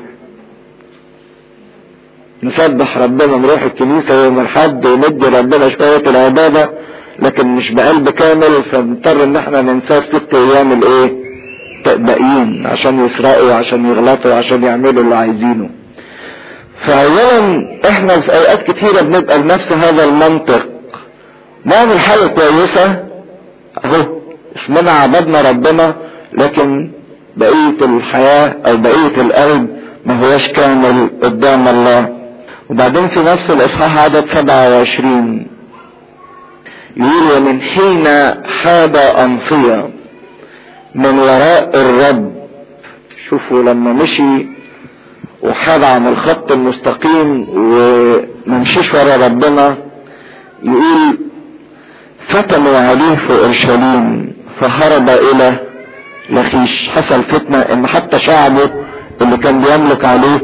نسبح ربنا نروح الكنيسة يوم الحد وندي ربنا شوية العبادة لكن مش بقلب كامل فنضطر ان احنا ننساه ست ايام الايه باقيين عشان يسرقوا عشان يغلطوا عشان يعملوا اللي عايزينه فاولا احنا في اوقات كتيرة بنبقى لنفس هذا المنطق نعمل حاجة كويسة اهو اسمنا عبدنا ربنا لكن بقية الحياة او بقية القلب ما هوش كامل قدام الله وبعدين في نفس الاصحاح عدد 27 يقول ومن حين حاد انصية من وراء الرب شوفوا لما مشي وحاد عن الخط المستقيم وممشيش ورا ربنا يقول فتنوا عليه في اورشليم فهرب الى لخيش حصل فتنة ان حتى شعبه اللي كان بيملك عليه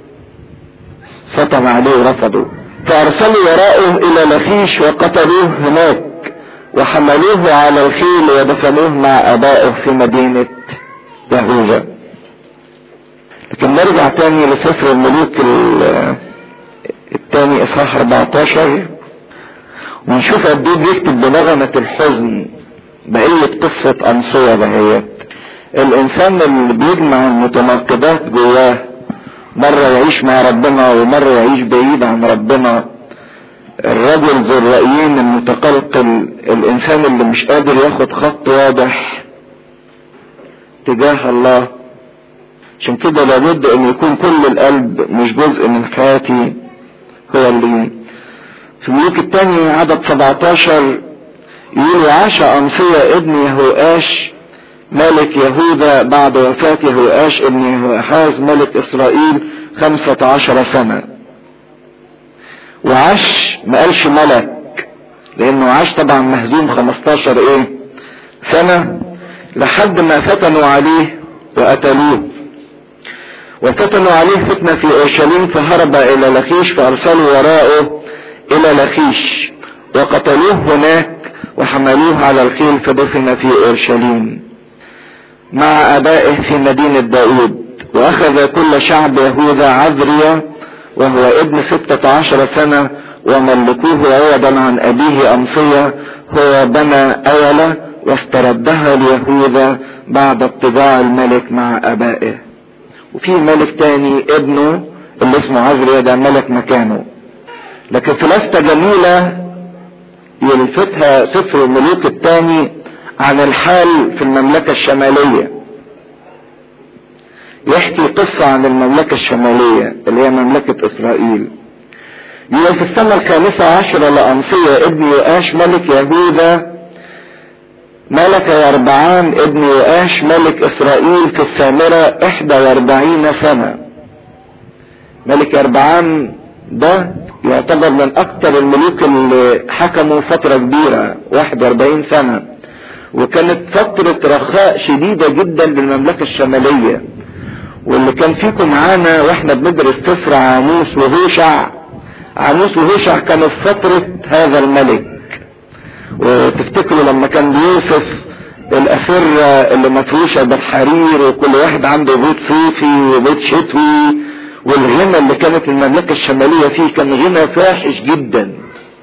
فتن عليه ورفضوا فارسلوا وراءه الى لخيش وقتلوه هناك وحملوه على الخيل ودفنوه مع ابائه في مدينة يهوذا لكن نرجع تاني لسفر الملوك التاني اصحاح 14 ونشوف قد ايه بيكتب بنغمة الحزن بقية قصة أنصية دهيت الإنسان اللي بيجمع المتناقضات جواه مرة يعيش مع ربنا ومرة يعيش بعيد عن ربنا الرجل ذو الرأيين المتقلقل الإنسان اللي مش قادر ياخد خط واضح تجاه الله عشان كده لابد ان يكون كل القلب مش جزء من حياتي هو اللي في الملوك الثاني عدد 17 يقول وعاش أنصية ابن يهوآش ملك يهوذا بعد وفاة يهوآش ابن يهوآحاز ملك إسرائيل خمسة عشر سنة وعاش ما قالش ملك لأنه عاش طبعا مهزوم 15 إيه سنة لحد ما فتنوا عليه وقتلوه وفتنوا عليه فتنة في أورشليم فهرب إلى لخيش فأرسلوا وراءه إلى لخيش وقتلوه هناك وحملوه على الخيل فدفن في اورشليم مع ابائه في مدينة داود واخذ كل شعب يهوذا عذريا وهو ابن ستة عشر سنة وملكوه عوضا عن ابيه امصية هو بنى اولة واستردها ليهوذا بعد اتباع الملك مع ابائه وفي ملك تاني ابنه اللي اسمه عذريا ده ملك مكانه لكن في لفتة جميلة يلفتها سفر الملوك الثاني عن الحال في المملكة الشمالية يحكي قصة عن المملكة الشمالية اللي هي مملكة اسرائيل يقول في السنة الخامسة عشرة لأنصية ابن يؤاش ملك يهوذا ملك يربعان ابن يؤاش ملك اسرائيل في السامرة احدى واربعين سنة ملك يربعان ده يعتبر من اكتر الملوك اللي حكموا فترة كبيرة 41 سنة وكانت فترة رخاء شديدة جدا للمملكة الشمالية واللي كان فيكم معانا واحنا بندرس سفر عاموس وهوشع عاموس وهوشع كانوا في فترة هذا الملك وتفتكروا لما كان بيوصف الأسرة اللي مفروشة بالحرير وكل واحد عنده بيت صيفي وبيت شتوي والغنى اللي كانت المملكة الشمالية فيه كان غنى فاحش جدا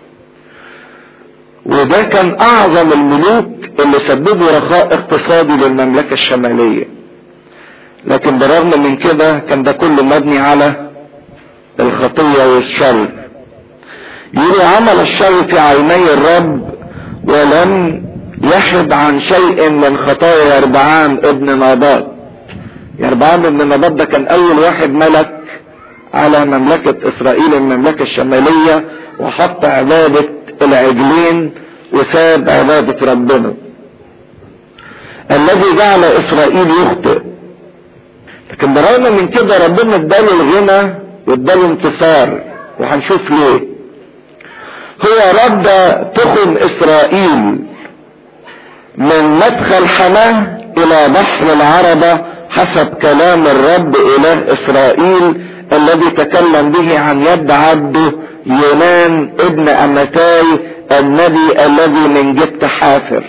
وده كان اعظم الملوك اللي سببوا رخاء اقتصادي للمملكة الشمالية لكن بالرغم من كده كان ده كله مبني على الخطية والشر يقول عمل الشر في عيني الرب ولم يحد عن شيء من خطايا يربعان ابن نابات يربعان ابن نابات ده كان اول واحد ملك على مملكة اسرائيل المملكة الشمالية وحط عبادة العجلين وساب عبادة ربنا الذي جعل اسرائيل يخطئ لكن بالرغم من كده ربنا اداله الغنى واداله انتصار وهنشوف ليه هو رد تخم اسرائيل من مدخل حماه الى بحر العربة حسب كلام الرب اله اسرائيل الذي تكلم به عن يد عبده يونان ابن امتاي النبي الذي من جبت حافر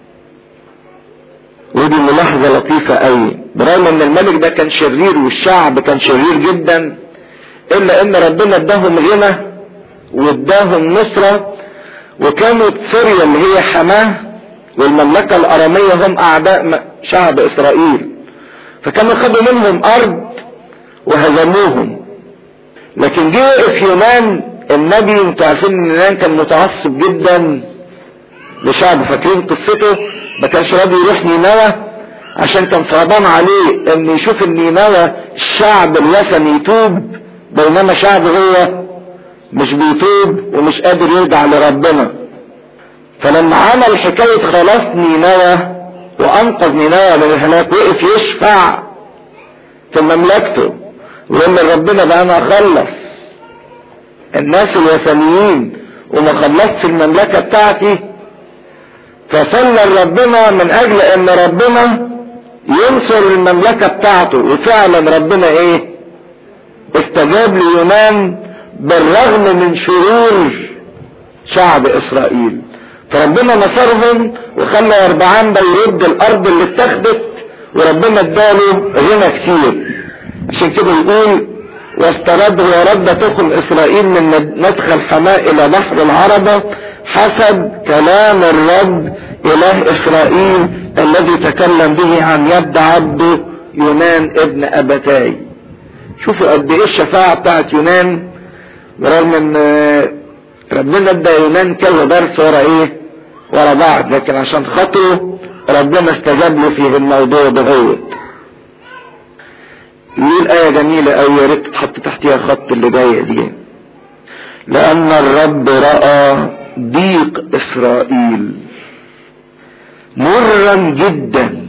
ودي ملاحظة لطيفة قوي برغم ان الملك ده كان شرير والشعب كان شرير جدا الا ان ربنا اداهم غنى واداهم نصرة وكانت سوريا اللي هي حماه والمملكة الارامية هم اعداء شعب اسرائيل فكانوا خدوا منهم ارض وهزموهم لكن جه وقف يونان النبي انتوا عارفين ان يونان كان متعصب جدا لشعبه فاكرين قصته ما كانش راضي يروح نينوى عشان كان صعبان عليه ان يشوف ان نينوى الشعب الوثني يتوب بينما شعبه هو مش بيتوب ومش قادر يرجع لربنا فلما عمل حكاية خلاص نينوى وانقذ نينوى من الهلاك وقف يشفع في مملكته ويقول لربنا بقى انا اخلص الناس الوثنيين وما خلصتش المملكة بتاعتي فصلى ربنا من اجل ان ربنا ينصر المملكة بتاعته وفعلا ربنا ايه استجاب ليونان بالرغم من شرور شعب اسرائيل فربنا نصرهم وخلى اربعان ده يرد الارض اللي اتخذت وربنا اداله غنى كتير عشان كده يقول واسترد ورد تخم اسرائيل من مدخل حماء الى بحر العربة حسب كلام الرب اله اسرائيل الذي تكلم به عن يد عبده يونان ابن ابتاي شوفوا قد ايه الشفاعة بتاعت يونان برغم ان ربنا ادى يونان كذا درس ورا ايه ورا بعض لكن عشان خاطره ربنا استجاب له في الموضوع ده هو يقول آية جميلة أوي يا ريت تحط تحتيها خط اللي جاية دي لأن الرب رأى ضيق إسرائيل مرا جدا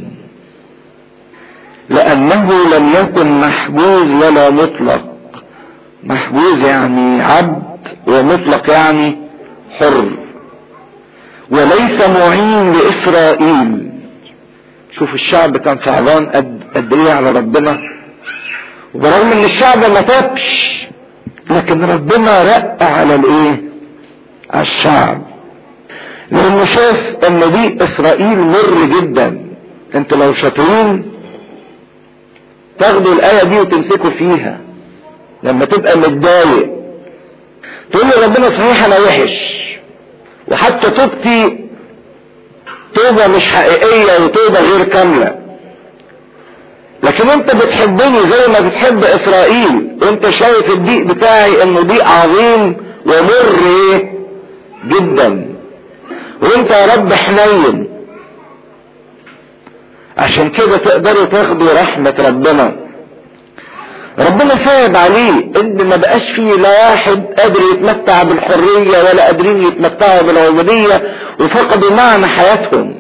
لأنه لم يكن محجوز ولا مطلق محجوز يعني عبد ومطلق يعني حر وليس معين لإسرائيل شوف الشعب كان صعبان قد قد ايه على ربنا وبرغم ان الشعب ما تابش لكن ربنا رق على الايه على الشعب لانه شاف ان دي اسرائيل مر جدا انتوا لو شاطرين تاخدوا الايه دي وتمسكوا فيها لما تبقى متضايق تقول لي ربنا صحيح انا وحش وحتى توبتي توبة مش حقيقية وتوبة غير كاملة لكن انت بتحبني زي ما بتحب اسرائيل وانت شايف الضيق بتاعي انه ضيق عظيم ومر ايه جدا وانت يا رب حنين عشان كده تقدروا تاخدوا رحمة ربنا ربنا صعب عليه ان ما بقاش فيه لا واحد قادر يتمتع بالحرية ولا قادرين يتمتعوا بالعبودية وفقدوا معنى حياتهم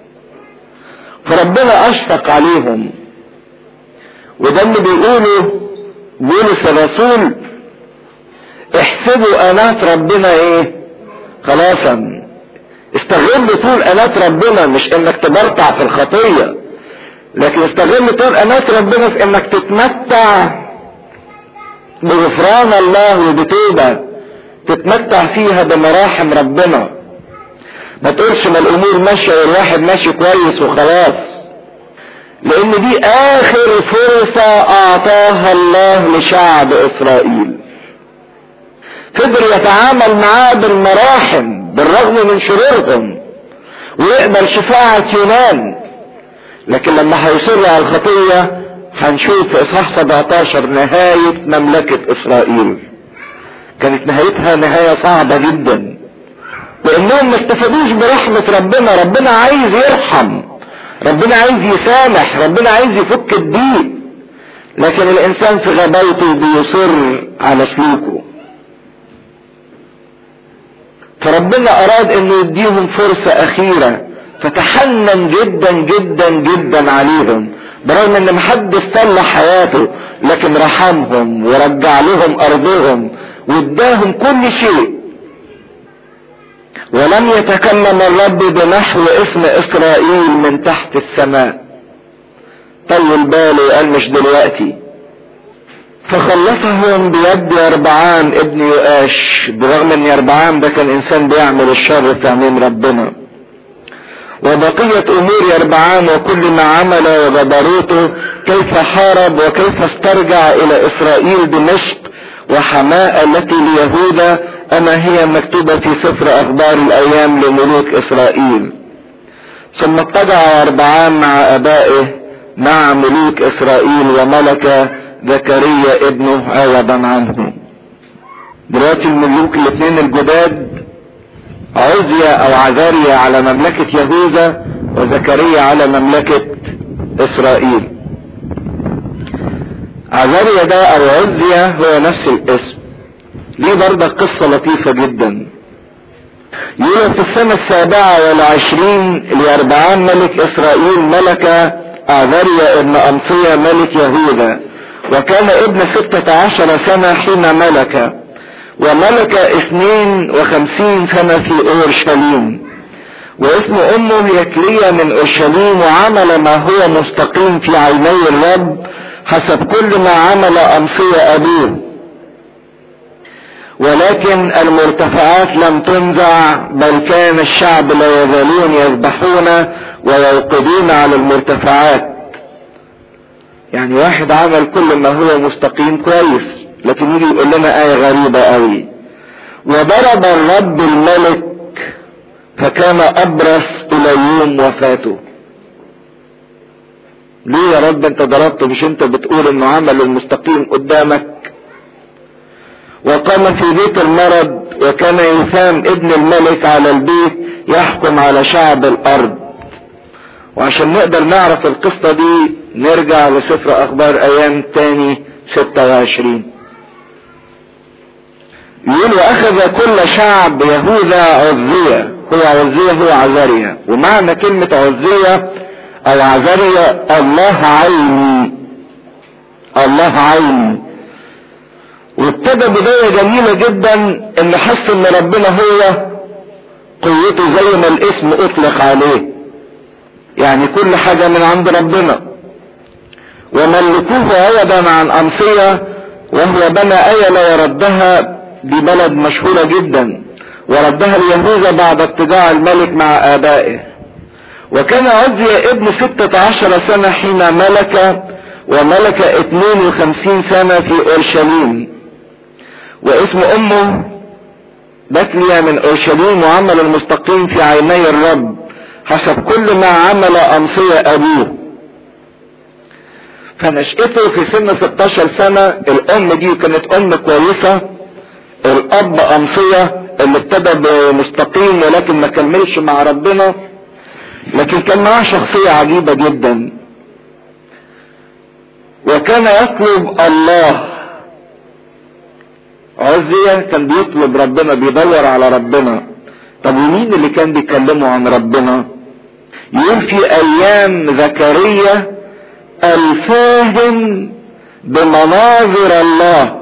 فربنا اشفق عليهم وده اللي بيقوله بولس الرسول احسبوا انات ربنا ايه خلاصا استغل طول انات ربنا مش انك تبرطع في الخطية لكن استغل طول انات ربنا في انك تتمتع بغفران الله وبتوبة تتمتع فيها بمراحم ربنا ما تقولش ما الامور ماشية والواحد ماشي كويس وخلاص لان دي اخر فرصة اعطاها الله لشعب اسرائيل قدر يتعامل معاه بالمراحم بالرغم من شرورهم ويقبل شفاعة يونان لكن لما هيصر على الخطية هنشوف في اصحاح 17 نهاية مملكة اسرائيل كانت نهايتها نهاية صعبة جدا لانهم ما استفادوش برحمة ربنا ربنا عايز يرحم ربنا عايز يسامح ربنا عايز يفك الضيق لكن الانسان في غباوته بيصر على سلوكه فربنا اراد انه يديهم فرصة اخيرة فتحنن جدا جدا جدا عليهم برغم ان محدش صلح حياته لكن رحمهم ورجع لهم ارضهم واداهم كل شيء ولم يتكلم الرب بنحو اسم اسرائيل من تحت السماء طول باله قال مش دلوقتي فخلصهم بيد يربعام ابن يؤاش برغم ان يربعام ده كان انسان بيعمل الشر في عميم ربنا وبقية امور يربعام وكل ما عمل وجبروته كيف حارب وكيف استرجع الى اسرائيل دمشق وحماء التي ليهوذا اما هي مكتوبة في سفر اخبار الايام لملوك اسرائيل ثم اتجع يربعام مع ابائه مع ملوك اسرائيل وملك زكريا ابنه عوضا عنه دلوقتي الملوك الاثنين الجداد عزيا او عزاريا على مملكة يهوذا وزكريا على مملكة اسرائيل عزاريا ده او عزيا هو نفس الاسم ليه برضه قصة لطيفة جدا يقول في السنة السابعة والعشرين لأربعان ملك إسرائيل ملك عزاريا ابن أمصية ملك يهوذا وكان ابن ستة عشر سنة حين ملك وملك اثنين وخمسين سنة في اورشليم واسم امه يكلية من اورشليم وعمل ما هو مستقيم في عيني الرب حسب كل ما عمل امصية ابوه ولكن المرتفعات لم تنزع بل كان الشعب لا يزالون يذبحون ويوقدون على المرتفعات يعني واحد عمل كل ما هو مستقيم كويس لكن يجي يقول لنا آية غريبة قوي وضرب الرب الملك فكان أبرص إلى يوم وفاته ليه يا رب انت ضربته مش انت بتقول انه عمل المستقيم قدامك وقام في بيت المرض وكان يثام ابن الملك على البيت يحكم على شعب الارض وعشان نقدر نعرف القصة دي نرجع لسفر اخبار ايام تاني 26 يقول واخذ كل شعب يهوذا عزية هو عزية هو عزرية ومعنى كلمة عزية او عزرية الله عيني الله عيني وابتدى بداية جميلة جدا ان حس ان ربنا هو قوته زي ما الاسم اطلق عليه يعني كل حاجة من عند ربنا وملكوه عوضا عن امصية وهو بنى ايلة وردها دي بلد مشهورة جدا وردها ليهوذا بعد اتجاع الملك مع ابائه وكان عزي ابن ستة عشر سنة حين ملك وملك اثنين وخمسين سنة في اورشليم واسم امه بتليا من اورشليم وعمل المستقيم في عيني الرب حسب كل ما عمل امصية ابوه فنشأته في سن 16 سنة الام دي كانت ام كويسة الاب امصية اللي ابتدى بمستقيم ولكن ما كملش مع ربنا لكن كان معاه شخصية عجيبة جدا وكان يطلب الله عزية كان بيطلب ربنا بيدور على ربنا طب ومين اللي كان بيكلمه عن ربنا يقول في ايام زكريا الفاهم بمناظر الله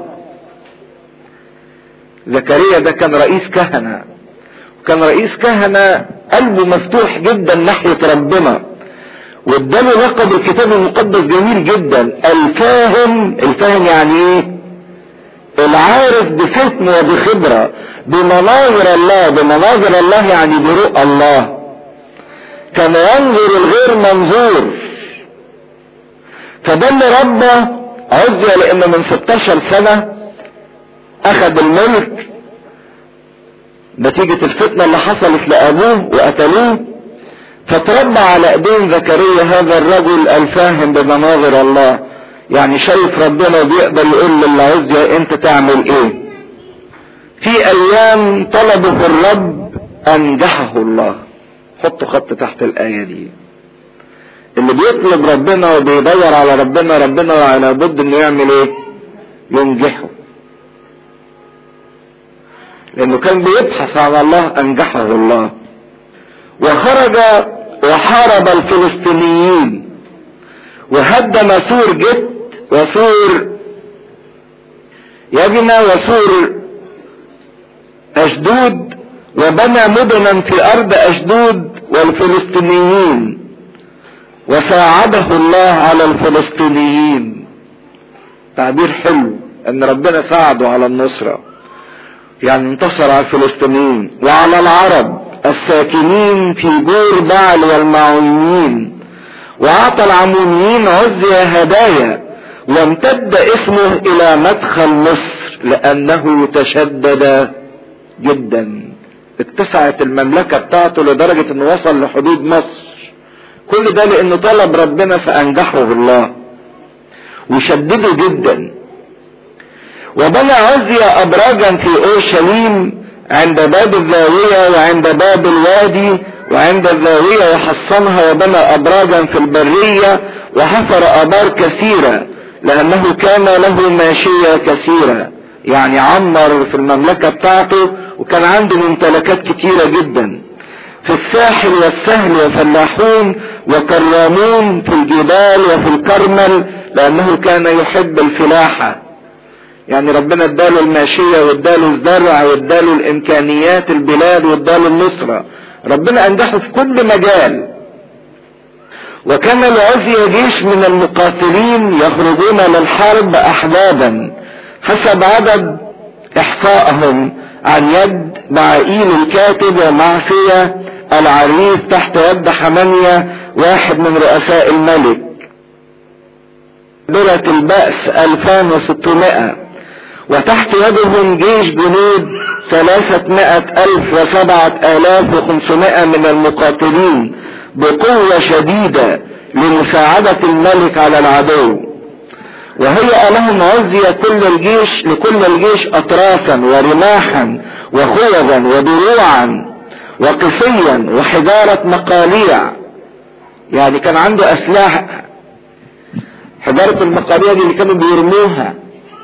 زكريا ده كان رئيس كهنة كان رئيس كهنة قلبه مفتوح جدا ناحية ربنا واداله لقب الكتاب المقدس جميل جدا الفاهم الفاهم يعني ايه العارف بفهم وبخبرة بمناظر الله بمناظر الله يعني برؤى الله كان ينظر الغير منظور فده اللي ربى عزي لانه من 16 سنة اخذ الملك نتيجة الفتنة اللي حصلت لابوه وقتلوه فتربى على ايدين زكريا هذا الرجل الفاهم بمناظر الله يعني شايف ربنا بيقدر يقول للعزية انت تعمل ايه في ايام طلبه الرب انجحه الله حطوا خط تحت الاية دي اللي بيطلب ربنا وبيدور على ربنا ربنا على بد انه يعمل ايه ينجحه لانه كان بيبحث عن الله انجحه الله وخرج وحارب الفلسطينيين وهدم سور جت وسور يبنى وسور اشدود وبنى مدنا في ارض اشدود والفلسطينيين وساعده الله على الفلسطينيين تعبير حلو ان ربنا ساعده على النصرة يعني انتصر على الفلسطينيين وعلى العرب الساكنين في جور بعل والمعونيين واعطى العمونيين عزي هدايا وامتد اسمه الى مدخل مصر لانه تشدد جدا اتسعت المملكة بتاعته لدرجة انه وصل لحدود مصر كل ده لانه طلب ربنا فانجحه الله وشدده جدا وبنى عزيا ابراجا في اورشليم عند باب الزاوية وعند باب الوادي وعند الزاوية وحصنها وبنى ابراجا في البرية وحفر ابار كثيرة لانه كان له ماشية كثيرة يعني عمر في المملكة بتاعته وكان عنده ممتلكات كتيرة جدا في الساحل والسهل وفلاحون وكرامون في الجبال وفي الكرمل لانه كان يحب الفلاحة يعني ربنا اداله الماشية واداله الزرع واداله الامكانيات البلاد واداله النصرة ربنا انجحه في كل مجال وكان لعزي جيش من المقاتلين يخرجون للحرب احبابا حسب عدد احصائهم عن يد معائيل الكاتب ومعفية العريف تحت يد حمانية واحد من رؤساء الملك دولة البأس 2600 وتحت يدهم جيش جنود ثلاثمائة ألف وسبعة آلاف وخمسمائة من المقاتلين بقوة شديدة لمساعدة الملك على العدو وهيأ لهم عزي كل الجيش لكل الجيش أطرافا ورماحا وخوذا ودروعا وقسيا وحجارة مقاليع يعني كان عنده أسلحة حجارة المقاليع دي اللي كانوا بيرموها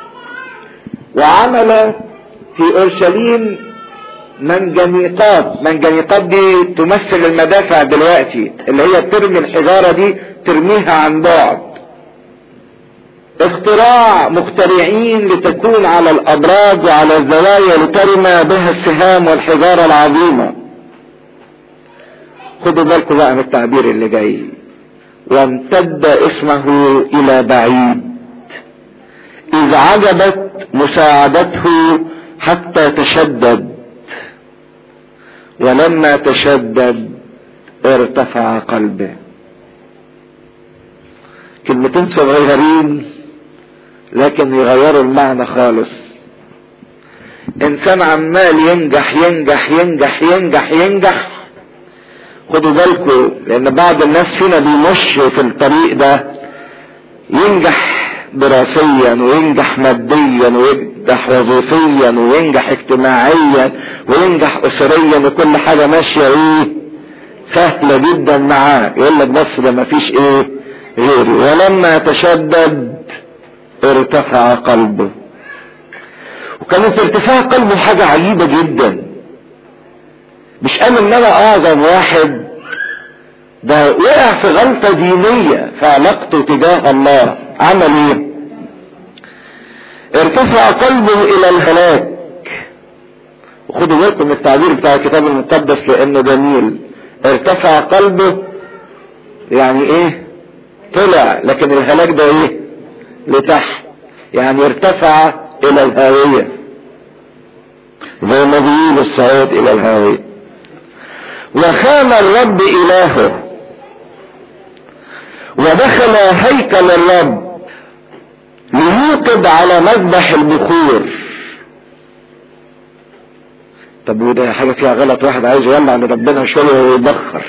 وعمل في اورشليم منجنيقات منجنيقات دي تمثل المدافع دلوقتي اللي هي ترمي الحجارة دي ترميها عن بعد اختراع مخترعين لتكون على الابراج وعلى الزوايا لترمى بها السهام والحجارة العظيمة خدوا بالكم بقى من التعبير اللي جاي وامتد اسمه الى بعيد اذ عجبت مساعدته حتى تشدد ولما تشدد ارتفع قلبه كلمتين صغيرين لكن يغيروا المعنى خالص انسان عمال ينجح ينجح ينجح ينجح ينجح خدوا بالكم لان بعض الناس فينا بيمشوا في الطريق ده ينجح دراسيا وينجح ماديا وينجح وظيفيا وينجح اجتماعيا وينجح اسريا وكل حاجه ماشيه ايه سهله جدا معاه يقول لك بس ده مفيش ايه غيري ولما تشدد ارتفع قلبه وكانت ارتفاع قلبه حاجه عجيبه جدا مش قال ان انا اعظم واحد ده وقع في غلطة دينية في علاقته تجاه الله عمل ايه ارتفع قلبه الى الهلاك وخدوا بالكم من التعبير بتاع الكتاب المقدس لانه جميل ارتفع قلبه يعني ايه طلع لكن الهلاك ده ايه لتحت يعني ارتفع الى الهاوية زي ما بيقول الصعود الى الهاوية وخان الرب الهه ودخل هيكل الرب ليوقد على مذبح البخور طب وده حاجة فيها غلط واحد عايز يولع لربنا شوية ويبخر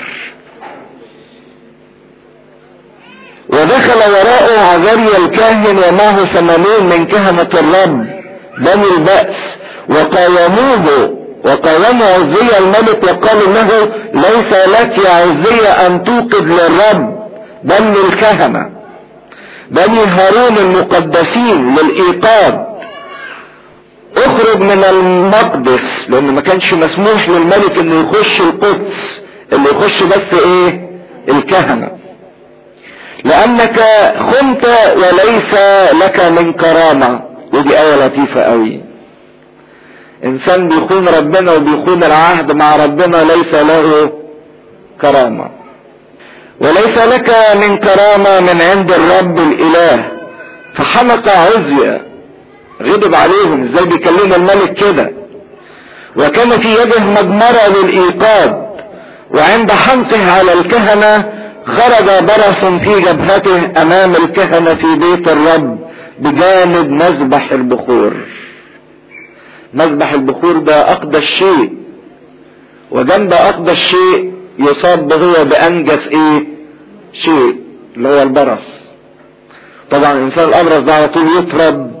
ودخل وراءه عزريا الكاهن ومعه ثمانون من كهنة الرب بني البأس وقاوموه وقاوموا عزية الملك وقالوا له ليس لك يا عزية ان توقد للرب بل للكهنة بني هارون المقدسين للايقاد اخرج من المقدس لان ما كانش مسموح للملك انه يخش القدس اللي يخش بس ايه الكهنة لانك خنت وليس لك من كرامة ودي ايه لطيفة قوي انسان بيخون ربنا وبيخون العهد مع ربنا ليس له كرامة وليس لك من كرامة من عند الرب الاله فحمق عزيا غضب عليهم ازاي بيكلموا الملك كده وكان في يده مجمرة للايقاد وعند حمقه على الكهنة خرج برص في جبهته امام الكهنة في بيت الرب بجانب مذبح البخور مذبح البخور ده اقدس شيء وجنب اقدس شيء يصاب هو بانجس ايه شيء اللي هو البرص طبعا الانسان الابرص ده على طول يطرد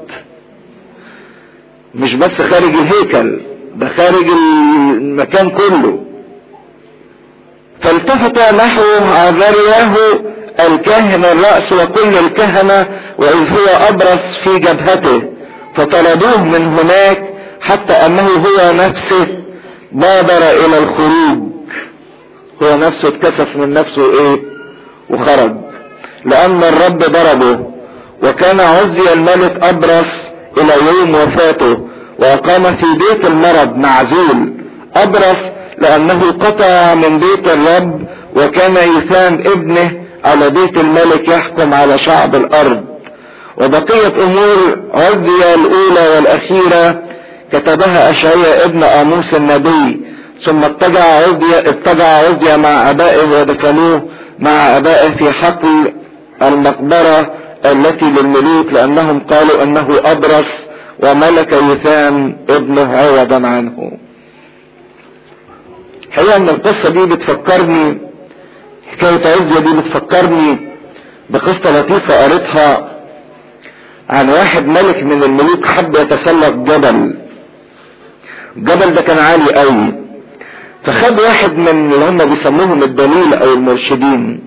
مش بس خارج الهيكل ده خارج المكان كله فالتفت نحو عذرياه الكاهن الرأس وكل الكهنة وإذ هو أبرص في جبهته فطردوه من هناك حتى أنه هو نفسه بادر إلى الخروج هو نفسه اتكسف من نفسه إيه وخرج لأن الرب ضربه وكان عزي الملك أبرص إلى يوم وفاته وأقام في بيت المرض معزول أبرص لأنه قطع من بيت الرب وكان يثام ابنه على بيت الملك يحكم على شعب الأرض وبقية أمور عزي الأولى والأخيرة كتبها أشعياء ابن آموس النبي ثم اتجع عزي اتجع عزي مع أبائه ودفنوه مع أبائه في حقل المقبرة التي للملوك لأنهم قالوا أنه أبرص وملك يثام ابنه عوضا عنه حقيقة ان القصة دي بتفكرني حكاية عزة دي بتفكرني بقصة لطيفة قريتها عن واحد ملك من الملوك حب يتسلق جبل الجبل ده كان عالي قوي فخد واحد من اللي هم بيسموهم الدليل او المرشدين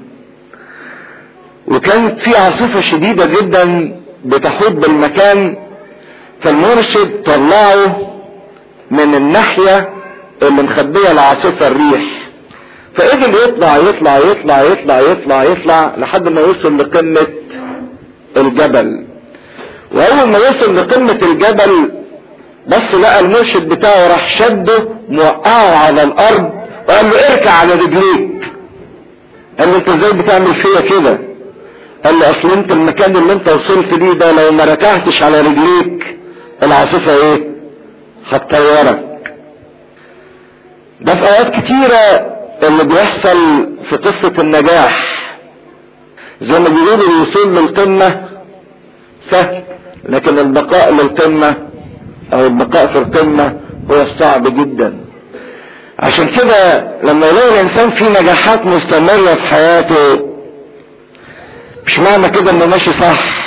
وكانت في عاصفة شديدة جدا بتحوط بالمكان فالمرشد طلعه من الناحية اللي مخبية العاصفة الريح فقدر يطلع يطلع يطلع يطلع يطلع يطلع لحد ما وصل لقمة الجبل واول ما وصل لقمة الجبل بس لقى المرشد بتاعه راح شده موقعه على الارض وقال له اركع على رجليك قال له انت ازاي بتعمل فيا كده قال له اصل انت المكان اللي انت وصلت ليه ده لو ما ركعتش على رجليك العاصفة ايه هتطيرك ده في اوقات كتيرة اللي بيحصل في قصة النجاح زي ما بيقولوا الوصول للقمة سهل لكن البقاء للقمة او البقاء في القمة هو الصعب جدا عشان كده لما يلاقي الانسان في نجاحات مستمرة في حياته مش معنى كده انه ماشي صح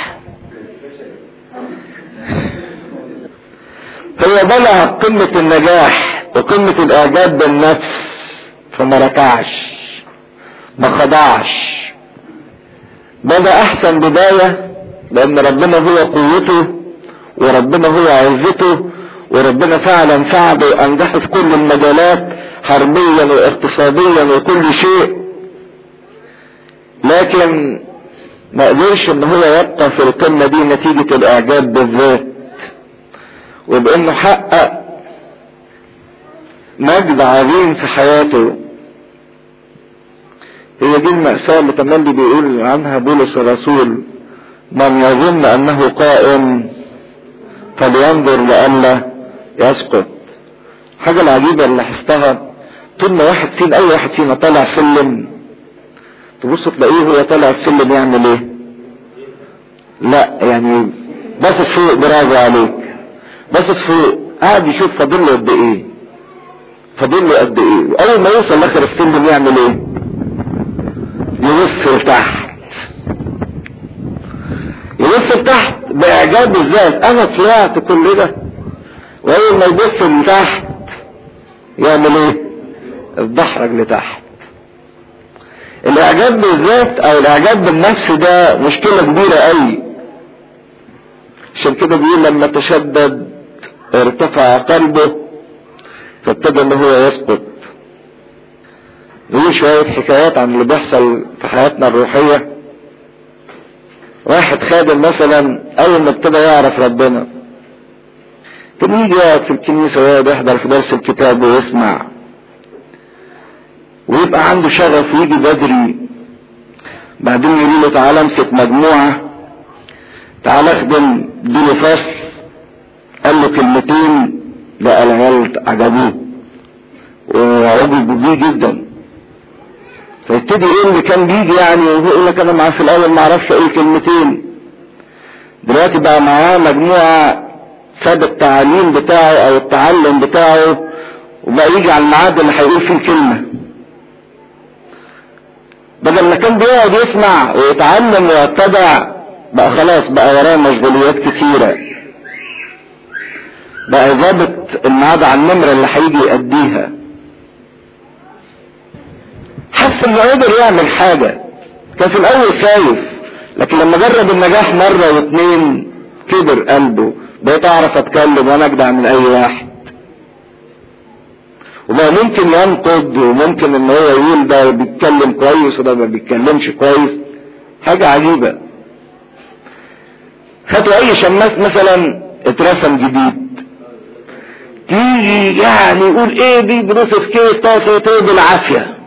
هو بلغ قمة النجاح وقمة الاعجاب بالنفس فما ركعش ما خضعش بدا احسن بداية لان ربنا هو قوته وربنا هو عزته وربنا فعلا ساعده وانجحه في كل المجالات حربيا واقتصاديا وكل شيء لكن ما قدرش ان هو يبقى في القمة دي نتيجة الاعجاب بالذات وبانه حقق مجد عظيم في حياته هي دي المأساة اللي تملي بيقول عنها بولس الرسول من يظن انه قائم فلينظر لئلا يسقط حاجة العجيبة اللي لاحظتها طول ما واحد فينا اي واحد فينا طالع سلم تبص تلاقيه هو طالع السلم يعمل ايه لا يعني باصص فوق برافو عليك باصص فوق قاعد يشوف فاضل له قد ايه فاضل له قد ايه واول ما يوصل لاخر السلم يعمل ايه يبص لتحت يبص لتحت باعجاب بالذات انا طلعت كل ده واول ما يبص لتحت يعمل ايه الدحرج لتحت الاعجاب بالذات او الاعجاب بالنفس ده مشكلة كبيرة قوي عشان كده بيقول لما تشدد ارتفع قلبه فابتدى ان هو يسقط دي شوية حكايات عن اللي بيحصل في حياتنا الروحية واحد خادم مثلا اول ما ابتدى يعرف ربنا كان يجي يقعد في الكنيسة ويقعد يحضر في درس الكتاب ويسمع ويبقى عنده شغف ويجي بدري بعدين يقول له تعالى امسك مجموعة تعالى اخدم اديله فصل قال له كلمتين لا العيال عجبوه وعجبوا بيه جدا فيبتدي ايه اللي كان بيجي يعني ويقول لك انا مع في الاول ما اعرفش اي كلمتين دلوقتي بقى معاه مجموعة ساب التعليم بتاعه او التعلم بتاعه وبقى يجي على الميعاد اللي هيقول فيه الكلمة بدل ما كان بيقعد يسمع ويتعلم ويتبع بقى خلاص بقى وراه مشغوليات كثيرة بقى ظابط الميعاد على النمرة اللي هيجي يأديها حس انه قدر يعمل حاجة كان في الاول خايف لكن لما جرب النجاح مرة واثنين كبر قلبه بقيت اعرف اتكلم وانا اجدع من اي واحد وبقى ممكن ينقد وممكن ان هو يقول ده بيتكلم كويس وده ما بيتكلمش كويس حاجة عجيبة خدوا اي شماس مثلا اترسم جديد تيجي يعني يقول ايه دي بنصف كيس طاسة بالعافية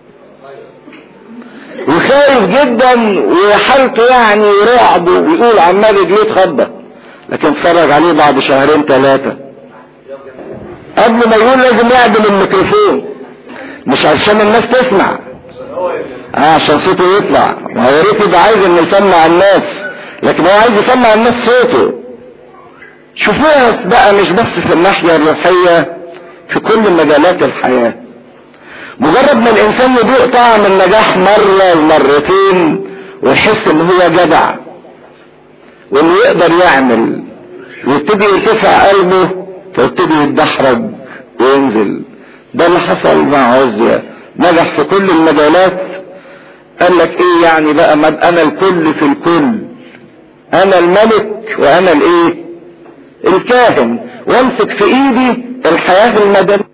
وخايف جدا وحالته يعني رعب ويقول عمال رجليه تخبط لكن اتفرج عليه بعد شهرين ثلاثة قبل ما يقول لازم يعدل الميكروفون مش عشان الناس تسمع اه عشان صوته يطلع ما هو ريت يبقى عايز انه يسمع الناس لكن هو عايز يسمع الناس صوته شوفوها بقى مش بس في الناحية الروحية في كل مجالات الحياة مجرد ما الانسان يدوق طعم النجاح مرة ومرتين ويحس ان هو جدع وانه يقدر يعمل ويبتدي يرتفع قلبه فيبتدي يتدحرج وينزل ده اللي حصل مع عزية نجح في كل المجالات قال لك ايه يعني بقى ما انا الكل في الكل انا الملك وانا الايه الكاهن وامسك في ايدي الحياة المدنية